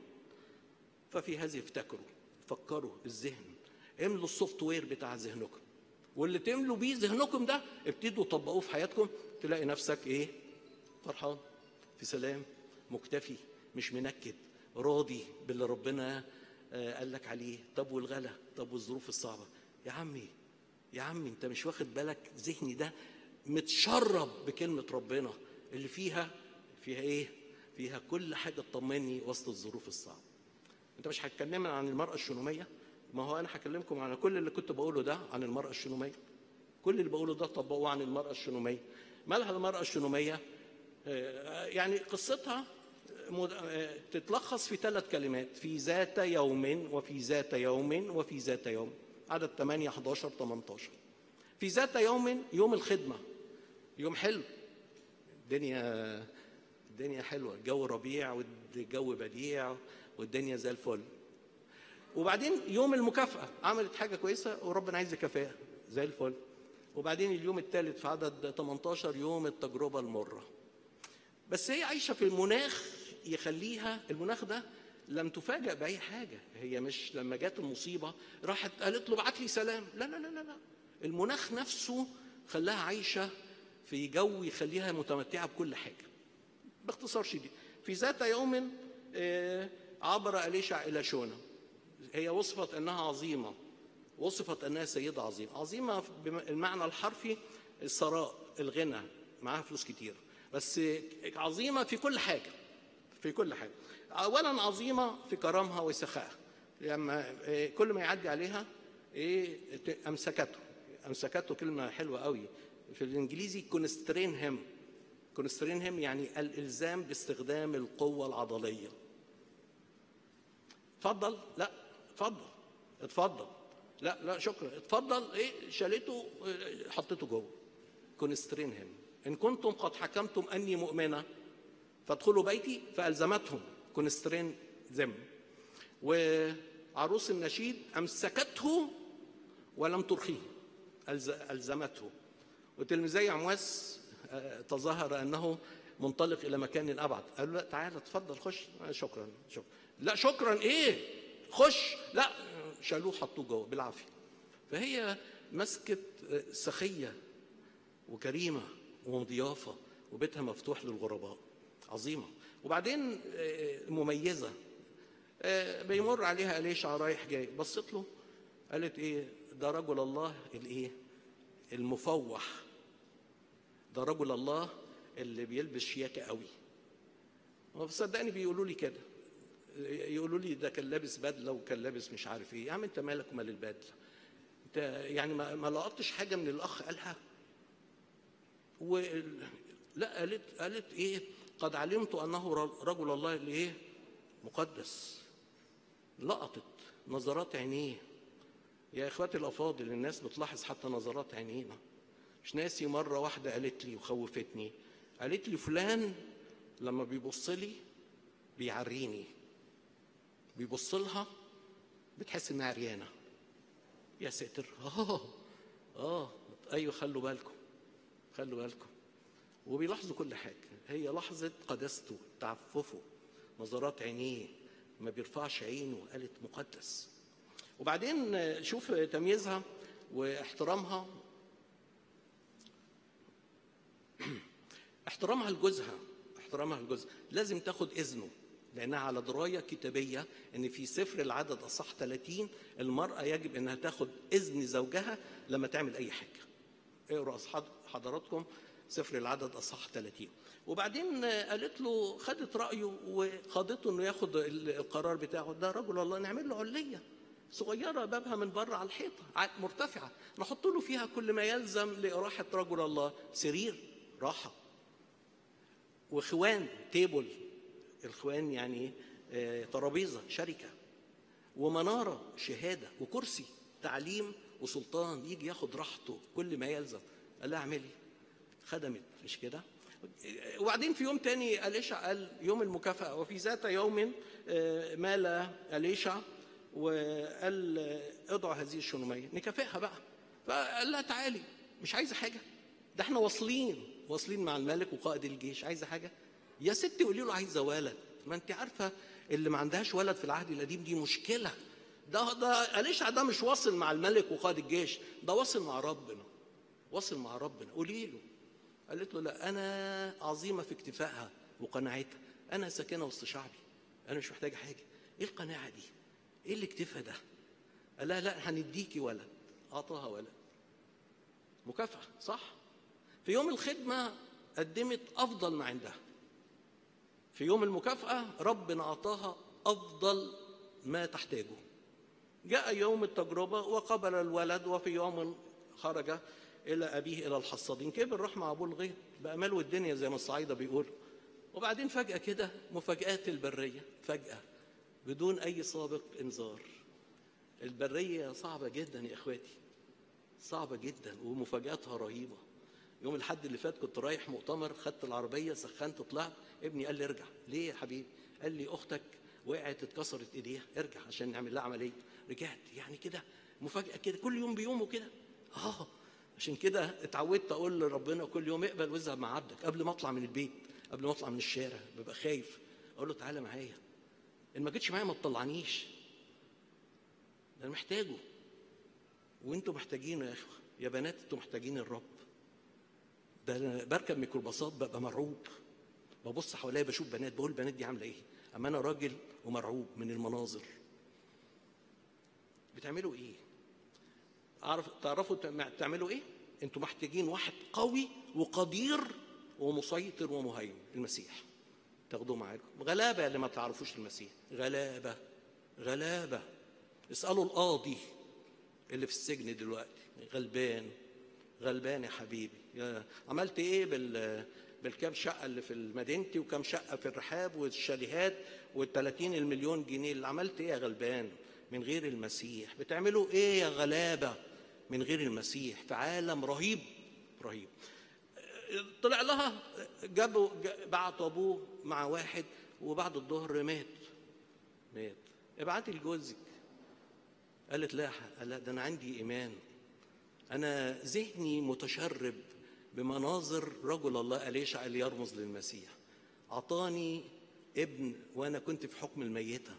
ففي هذه افتكروا فكروا الذهن املوا السوفت وير بتاع ذهنكم واللي تملوا بيه ذهنكم ده ابتدوا طبقوه في حياتكم تلاقي نفسك ايه فرحان في سلام مكتفي مش منكد راضي باللي ربنا آه، قال لك عليه طب والغلا طب والظروف الصعبه يا عمي يا عمي انت مش واخد بالك ذهني ده متشرب بكلمه ربنا اللي فيها فيها ايه فيها كل حاجه تطمني وسط الظروف الصعبه انت مش هتكلمنا عن المراه الشنوميه ما هو انا هكلمكم عن كل اللي كنت بقوله ده عن المراه الشنوميه كل اللي بقوله ده طبقوه عن المراه الشنوميه مالها المراه الشنوميه آه، يعني قصتها مد- آه، تتلخص في ثلاث كلمات في ذات يوم وفي ذات يوم وفي ذات يوم عدد 8 11 18 في ذات يوم يوم الخدمه يوم حلو الدنيا الدنيا حلوه الجو ربيع والجو بديع والدنيا زي الفل وبعدين يوم المكافاه عملت حاجه كويسه وربنا عايز يكافئها زي الفل وبعدين اليوم الثالث في عدد 18 يوم التجربه المره بس هي عايشه في المناخ يخليها المناخ ده لم تفاجأ بأي حاجة هي مش لما جت المصيبة راحت قالت له ابعت لي سلام لا لا لا لا لا المناخ نفسه خلاها عايشة في جو يخليها متمتعة بكل حاجة باختصار شديد في ذات يوم آه، عبر أليشع إلى شونا هي وصفت أنها عظيمة وصفت أنها سيدة عظيمة عظيمة بالمعنى الحرفي الثراء الغنى معاها فلوس كتير بس عظيمة في كل حاجة في كل حاجة أولا عظيمة في كرمها وسخائها لما إيه، كل ما يعدي عليها ايه ت- امسكته امسكته كلمه حلوه قوي في الانجليزي كونسترين هيم كونسترين هيم يعني الالزام باستخدام القوه العضليه اتفضل لا اتفضل اتفضل لا لا شكرا اتفضل ايه شالته اه، حطيته جوه كونسترين هيم ان كنتم قد حكمتم اني مؤمنه فادخلوا بيتي فالزمتهم كونسترين ذم وعروس النشيد امسكته ولم ترخيه ألز- الزمته وتلميذي عمواس آه، تظاهر انه منطلق الى مكان ابعد قالوا لا تعالى اتفضل خش آه، شكرا شكرا لا شكرا ايه خش لا شالوه حطوه جوه بالعافيه فهي مسكت آه، سخيه وكريمه ومضيافه وبيتها مفتوح للغرباء عظيمه وبعدين آه، مميزه آه، بيمر عليها أليشع رايح جاي بصت له قالت ايه ده رجل الله الايه المفوح ده رجل الله اللي بيلبس شياكه قوي هو صدقني بيقولوا لي كده يقولوا لي ده كان لابس بدله وكان لابس مش عارف ايه يا عم انت مالك ومال البدله انت يعني ما, ما لقطتش حاجه من الاخ قالها و لا قالت قالت ايه قد علمت انه رجل الله اللي ايه مقدس لقطت نظرات عينيه يا اخواتي الافاضل الناس بتلاحظ حتى نظرات عينينا مش ناسي مره واحده قالت لي وخوفتني قالت لي فلان لما بيبص لي بيعريني بيبص لها بتحس انها عريانه يا ساتر اه اه ايوه خلوا بالكم خلوا بالكم وبيلاحظوا كل حاجه هي لحظه قداسته تعففه نظرات عينيه ما بيرفعش عينه قالت مقدس وبعدين شوف تمييزها واحترامها احترامها لجوزها احترامها لجوزها لازم تاخد اذنه لانها على درايه كتابيه ان في سفر العدد اصح 30 المراه يجب انها تاخد اذن زوجها لما تعمل اي حاجه اقرا أصحاب حضراتكم سفر العدد اصح 30 وبعدين قالت له خدت رايه وخاضته انه ياخد القرار بتاعه ده رجل الله نعمل له عليه صغيرة بابها من بره على الحيطة ع- مرتفعة نحط له فيها كل ما يلزم لإراحة رجل الله سرير راحة وخوان تيبل الخوان يعني آه، ترابيزة شركة ومنارة شهادة وكرسي تعليم وسلطان يجي ياخد راحته كل ما يلزم قال لها اعملي خدمت مش كده وبعدين في يوم تاني أليشع قال يوم المكافأة وفي ذات يوم آه، مال أليشع وقال آه، اضعوا هذه الشنومية نكافئها بقى فقال لها تعالي مش عايزة حاجة ده احنا واصلين واصلين مع الملك وقائد الجيش عايزة حاجة يا ستي قولي له عايزة ولد ما انت عارفة اللي ما عندهاش ولد في العهد القديم دي مشكلة ده ده أليشع ده مش واصل مع الملك وقائد الجيش ده واصل مع ربنا واصل مع ربنا قولي له قالت له لا انا عظيمه في اكتفائها وقناعتها انا ساكنه وسط شعبي انا مش محتاجه حاجه ايه القناعه دي ايه الاكتفاء ده قال لها لا هنديكي ولد اعطاها ولد مكافاه صح في يوم الخدمه قدمت افضل ما عندها في يوم المكافاه ربنا اعطاها افضل ما تحتاجه جاء يوم التجربة وقبل الولد وفي يوم خرج الى ابيه الى الحصادين كبر راح مع ابوه الغيط بقى ملو الدنيا زي ما الصعايده بيقولوا وبعدين فجاه كده مفاجات البريه فجاه بدون اي سابق انذار البريه صعبه جدا يا اخواتي صعبه جدا ومفاجاتها رهيبه يوم الحد اللي فات كنت رايح مؤتمر خدت العربيه سخنت طلعت ابني قال لي ارجع ليه يا حبيبي قال لي اختك وقعت اتكسرت ايديها ارجع عشان نعمل لها عمليه رجعت يعني كده مفاجاه كده كل يوم بيوم وكده اه عشان كده اتعودت اقول لربنا كل يوم اقبل واذهب مع عبدك قبل ما اطلع من البيت قبل ما اطلع من الشارع ببقى خايف اقول له تعالى معايا ان ما جيتش معايا ما تطلعنيش ده انا محتاجه وانتوا محتاجينه يا اخوه يا بنات انتوا محتاجين الرب ده انا بركب ميكروباصات ببقى مرعوب ببص حواليا بشوف بنات بقول البنات دي عامله ايه اما انا راجل ومرعوب من المناظر بتعملوا ايه اعرف تعرفوا تعملوا ايه انتوا محتاجين واحد قوي وقدير ومسيطر ومهيمن المسيح تاخدوه معاكم غلابه اللي ما تعرفوش المسيح غلابه غلابه اسالوا القاضي اللي في السجن دلوقتي غلبان غلبان يا حبيبي يا عملت ايه بال بالكام شقه اللي في مدينتي وكام شقه في الرحاب والشاليهات وال30 المليون جنيه اللي عملت ايه يا غلبان من غير المسيح بتعملوا ايه يا غلابه من غير المسيح في عالم رهيب رهيب طلع لها جابوا بعتوا ابوه مع واحد وبعد الظهر مات مات ابعتي لجوزك قالت لا قال لا ده انا عندي ايمان انا ذهني متشرب بمناظر رجل الله اليشع اللي يرمز للمسيح اعطاني ابن وانا كنت في حكم الميته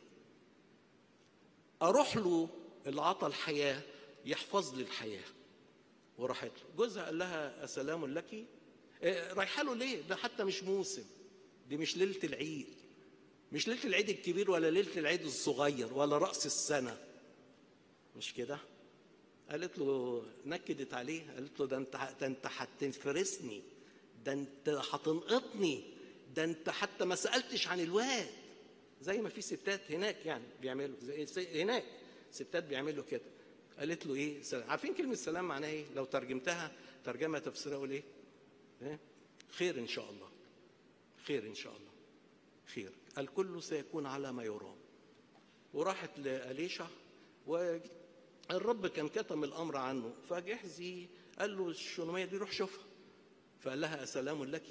اروح له اللي عطى الحياه يحفظ لي الحياه وراحت له جوزها قال لها السلام لك إيه رايحه له ليه ده حتى مش موسم دي مش ليله العيد مش ليله العيد الكبير ولا ليله العيد الصغير ولا راس السنه مش كده قالت له نكدت عليه قالت له ده انت ده انت هتنفرسني ده انت هتنقطني ده انت حتى ما سالتش عن الواد زي ما في ستات هناك يعني بيعملوا زي هناك ستات بيعملوا كده قالت له ايه سلام عارفين كلمه سلام معناها ايه لو ترجمتها ترجمه تفسيرها اقول ايه إيه؟ خير ان شاء الله خير ان شاء الله خير الكل سيكون على ما يرام وراحت لأليشع والرب كان كتم الامر عنه فجحزي قال له الشونوميه دي روح شوفها فقال لها اسلام لك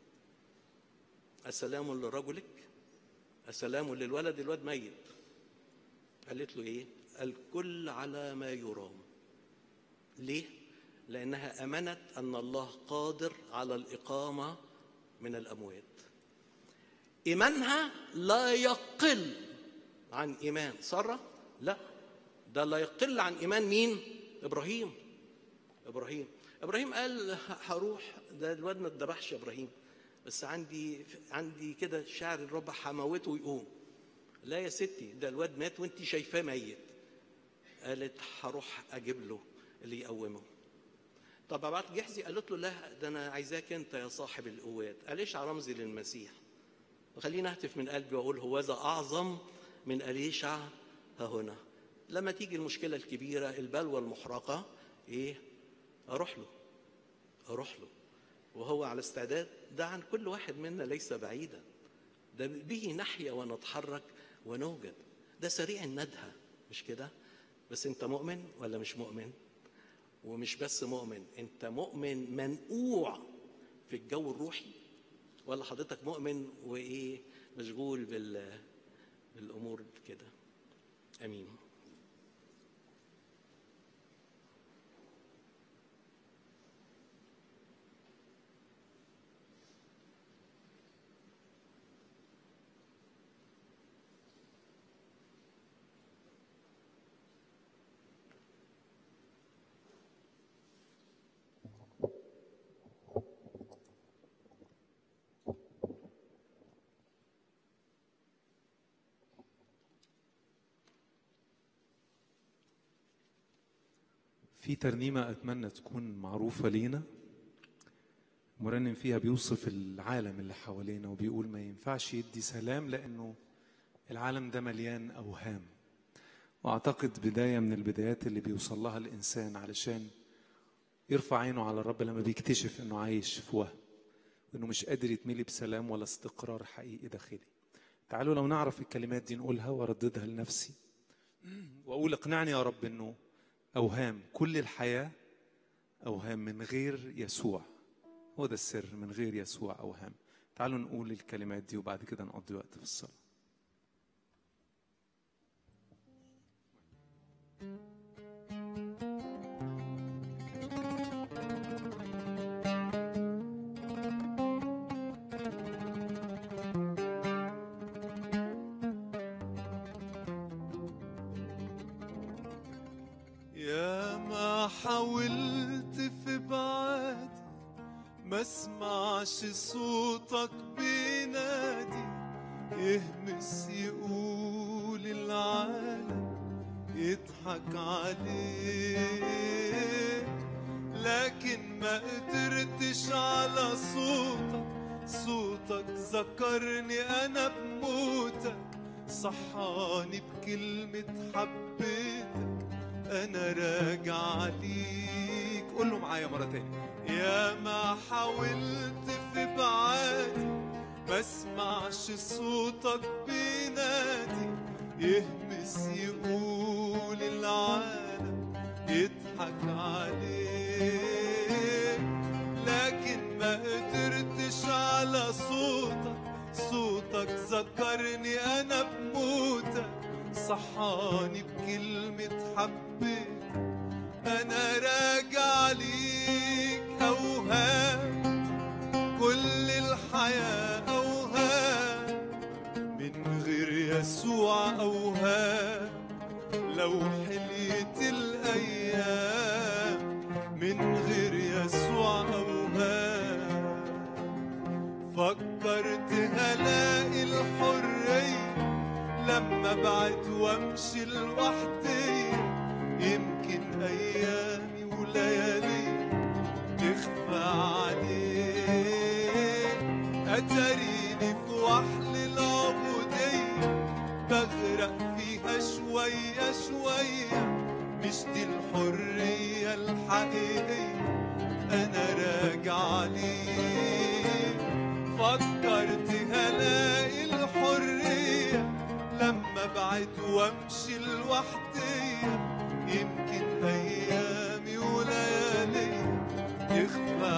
اسلام لرجلك اسلام للولد الواد ميت قالت له ايه الكل على ما يرام ليه لانها امنت ان الله قادر على الاقامه من الاموات ايمانها لا يقل عن ايمان ساره لا ده لا يقل عن ايمان مين ابراهيم ابراهيم ابراهيم قال هروح ده الواد ما اتذبحش يا ابراهيم بس عندي عندي كده شعر الرب هموته ويقوم لا يا ستي ده الواد مات وانت شايفاه ميت قالت هروح اجيب له اللي يقومه طب ابعت جحزي قالت له لا ده انا عايزاك انت يا صاحب القوات اليشع رمزي للمسيح وخليني اهتف من قلبي واقول هو ذا اعظم من اليشع ها هنا لما تيجي المشكله الكبيره البلوى المحرقه ايه اروح له اروح له وهو على استعداد ده عن كل واحد منا ليس بعيدا ده به نحيا ونتحرك ونوجد ده سريع الندهه مش كده بس انت مؤمن ولا مش مؤمن ومش بس مؤمن انت مؤمن منقوع في الجو الروحي ولا حضرتك مؤمن وايه مشغول بال بالامور كده امين في ترنيمة أتمنى تكون معروفة لينا مرنم فيها بيوصف العالم اللي حوالينا وبيقول ما ينفعش يدي سلام لأنه العالم ده مليان أوهام وأعتقد بداية من البدايات اللي بيوصل لها الإنسان علشان يرفع عينه على الرب لما بيكتشف انه عايش في وهم وانه مش قادر يتملي بسلام ولا استقرار حقيقي داخلي تعالوا لو نعرف الكلمات دي نقولها وارددها لنفسي واقول اقنعني يا رب انه اوهام كل الحياه اوهام من غير يسوع هو ده السر من غير يسوع اوهام تعالوا نقول الكلمات دي وبعد كده نقضي وقت في الصلاه يا ما حاولت في بعادي ما اسمعش صوتك بينادي يهمس يقول العالم يضحك عليك لكن ما قدرتش على صوتك صوتك ذكرني انا بموتك صحاني بكلمة حبيتك انا راجع ليك قول له معايا مرة تاني يا ما حاولت في بعادي ما اسمعش صوتك بينادي يهمس يقول العالم يضحك عليك لكن ما قدرتش على صوتك صوتك ذكرني انا بموتك صحاني بكلمة حبيت انا راجع ليك اوهام كل الحياة اوهام من غير يسوع اوهام لو حليت الايام من غير يسوع اوهام فكرت هلاقي الحرية لما بعد وامشي لوحدي يمكن ايامي وليالي تخفى عليك اتريني في وحل العبودية بغرق فيها شوية شوية مش دي الحرية الحقيقية انا راجع ليك فكرت هلاقي الحرية لما بعد وامشي لوحدي يمكن ايامي وليالي تخفى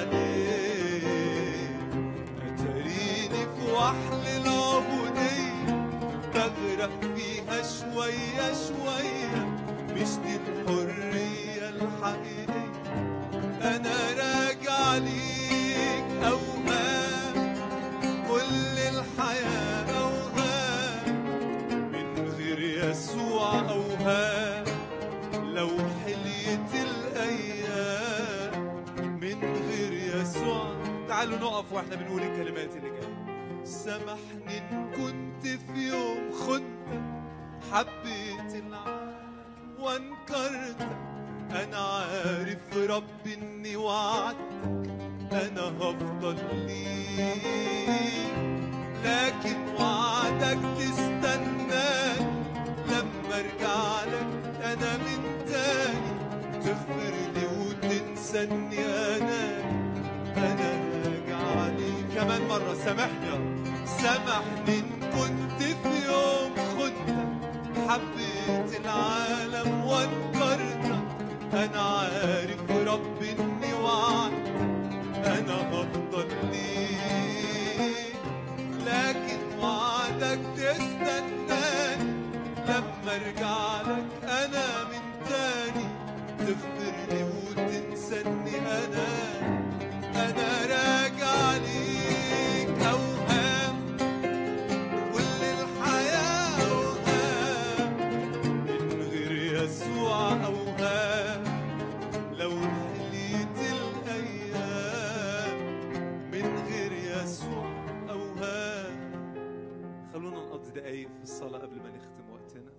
عليك اتريني في وحل العبودية بغرق فيها شوية شوية مش دي الحرية الحقيقية انا راجع ليك اوهام كل الحياة اوهام من غير يسوع اوهام لو حليت الايام من غير يسوع تعالوا نقف واحنا بنقول الكلمات اللي جايه سامحني ان كنت في يوم خنتك حبيت العالم وانكرتك انا عارف ربي اني وعدتك انا هفضل ليك لكن وعدك تستناني لما ارجع لك انا من تاني تغفر لي وتنساني انا انا راجع ليك كمان مرة سامحني يا رب. سامحني ان كنت في يوم خدتك حبيت العالم وانكرتك انا عارف ربي اني وعدتك انا هفضل ليك لكن وعدك تستناني لما ارجع لك انا من تاني تغفر لي وتنساني انا انا راجع ليك اوهام كل الحياة اوهام من غير يسوع اوهام لو حليت الايام من غير يسوع اوهام خلونا نقضي دقايق في الصلاة قبل ما نختم وقتنا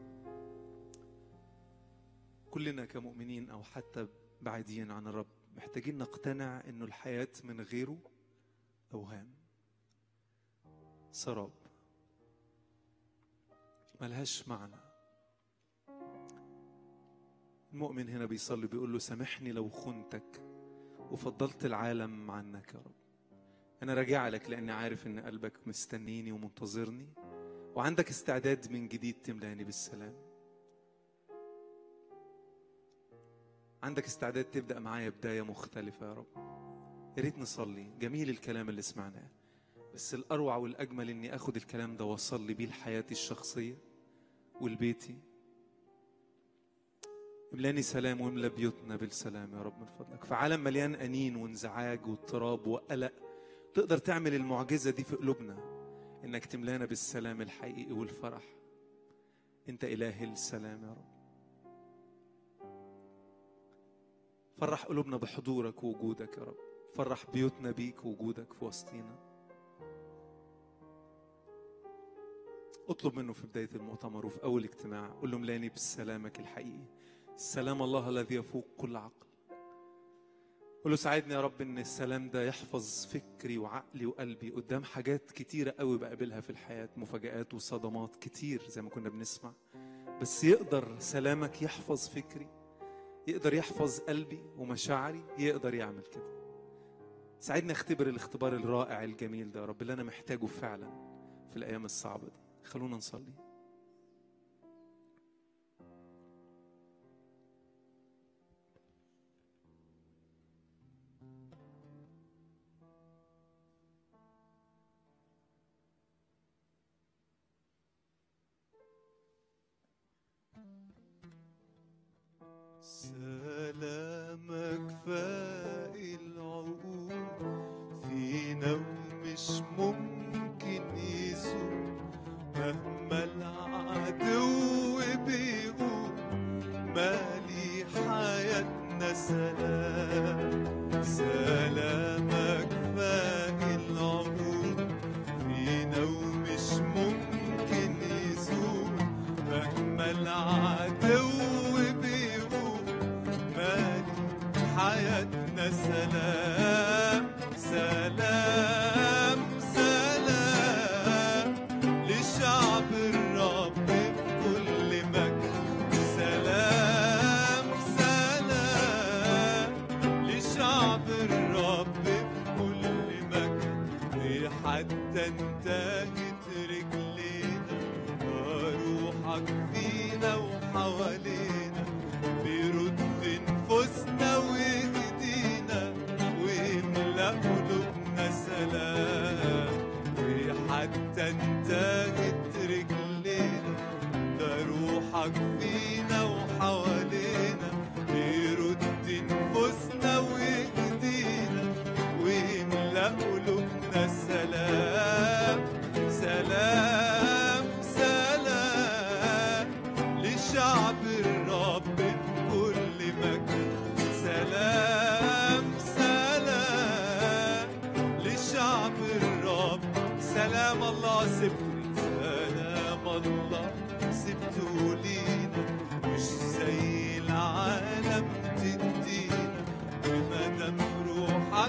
كلنا كمؤمنين أو حتى بعيدين عن الرب محتاجين نقتنع إنه الحياة من غيره أوهام سراب ملهاش معنى المؤمن هنا بيصلي بيقول له سامحني لو خنتك وفضلت العالم عنك يا رب أنا راجع لك لأني عارف إن قلبك مستنيني ومنتظرني وعندك استعداد من جديد تملاني بالسلام عندك استعداد تبدأ معايا بداية مختلفة يا رب يا ريت نصلي جميل الكلام اللي سمعناه بس الأروع والأجمل إني أخد الكلام ده وأصلي بيه لحياتي الشخصية ولبيتي املاني سلام واملى بيوتنا بالسلام يا رب من فضلك في عالم مليان أنين وانزعاج واضطراب وقلق تقدر تعمل المعجزة دي في قلوبنا إنك تملانا بالسلام الحقيقي والفرح أنت إله السلام يا رب فرح قلوبنا بحضورك ووجودك يا رب فرح بيوتنا بيك ووجودك في وسطينا اطلب منه في بداية المؤتمر وفي أول اجتماع قول له ملاني بسلامك الحقيقي سلام الله الذي يفوق كل عقل قول له ساعدني يا رب ان السلام ده يحفظ فكري وعقلي وقلبي قدام حاجات كتيرة قوي بقابلها في الحياة مفاجآت وصدمات كتير زي ما كنا بنسمع بس يقدر سلامك يحفظ فكري يقدر يحفظ قلبي ومشاعري يقدر يعمل كده ساعدني اختبر الاختبار الرائع الجميل ده يا رب اللي انا محتاجه فعلا في الايام الصعبه دي خلونا نصلي سلامك فاق العقول في نوم مش ممكن يزول مهما العدو بيقول مالي حياتنا سلام سلامك فاق العقول في نوم مش ممكن يزول مهما العدو بيقول مالي حياتنا سلام سلام سلام لشعب الرب في كل مكان سلام سلام لشعب الرب في كل مكان دي حتى انتهت رجلينا روحك فينا وحوالينا بيرد نفوسنا ويهدينا ويملأ قلوبنا سلام وحتى انتهت رجلينا ده روحك فينا وحوالينا بيرد نفوسنا ويهدينا ويملأ قلوبنا سلام سلام سلام لشعب الرب في كل مكان سلام سلام لشعب الرب سلام الله سبته سلام الله سبته لينا مش زي العالم تدينا بمدام روحك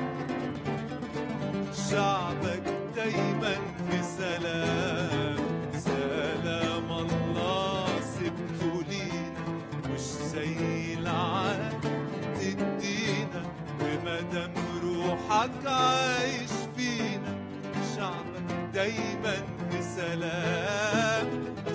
شعبك دايما في سلام سلام الله سبته لينا مش زي العالم تدينا ومدام روحك عايش فينا شعبك دايما في سلام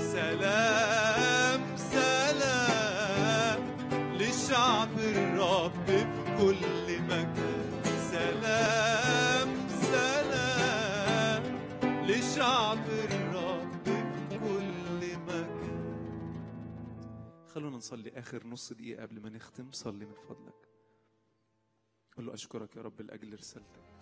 سلام سلام لشعب الرب في كل مكان سلام سلام لشعب الرب في كل مكان خلونا نصلي اخر نص دقيقه قبل ما نختم صلي من فضلك قل له اشكرك يا رب لاجل رسالتك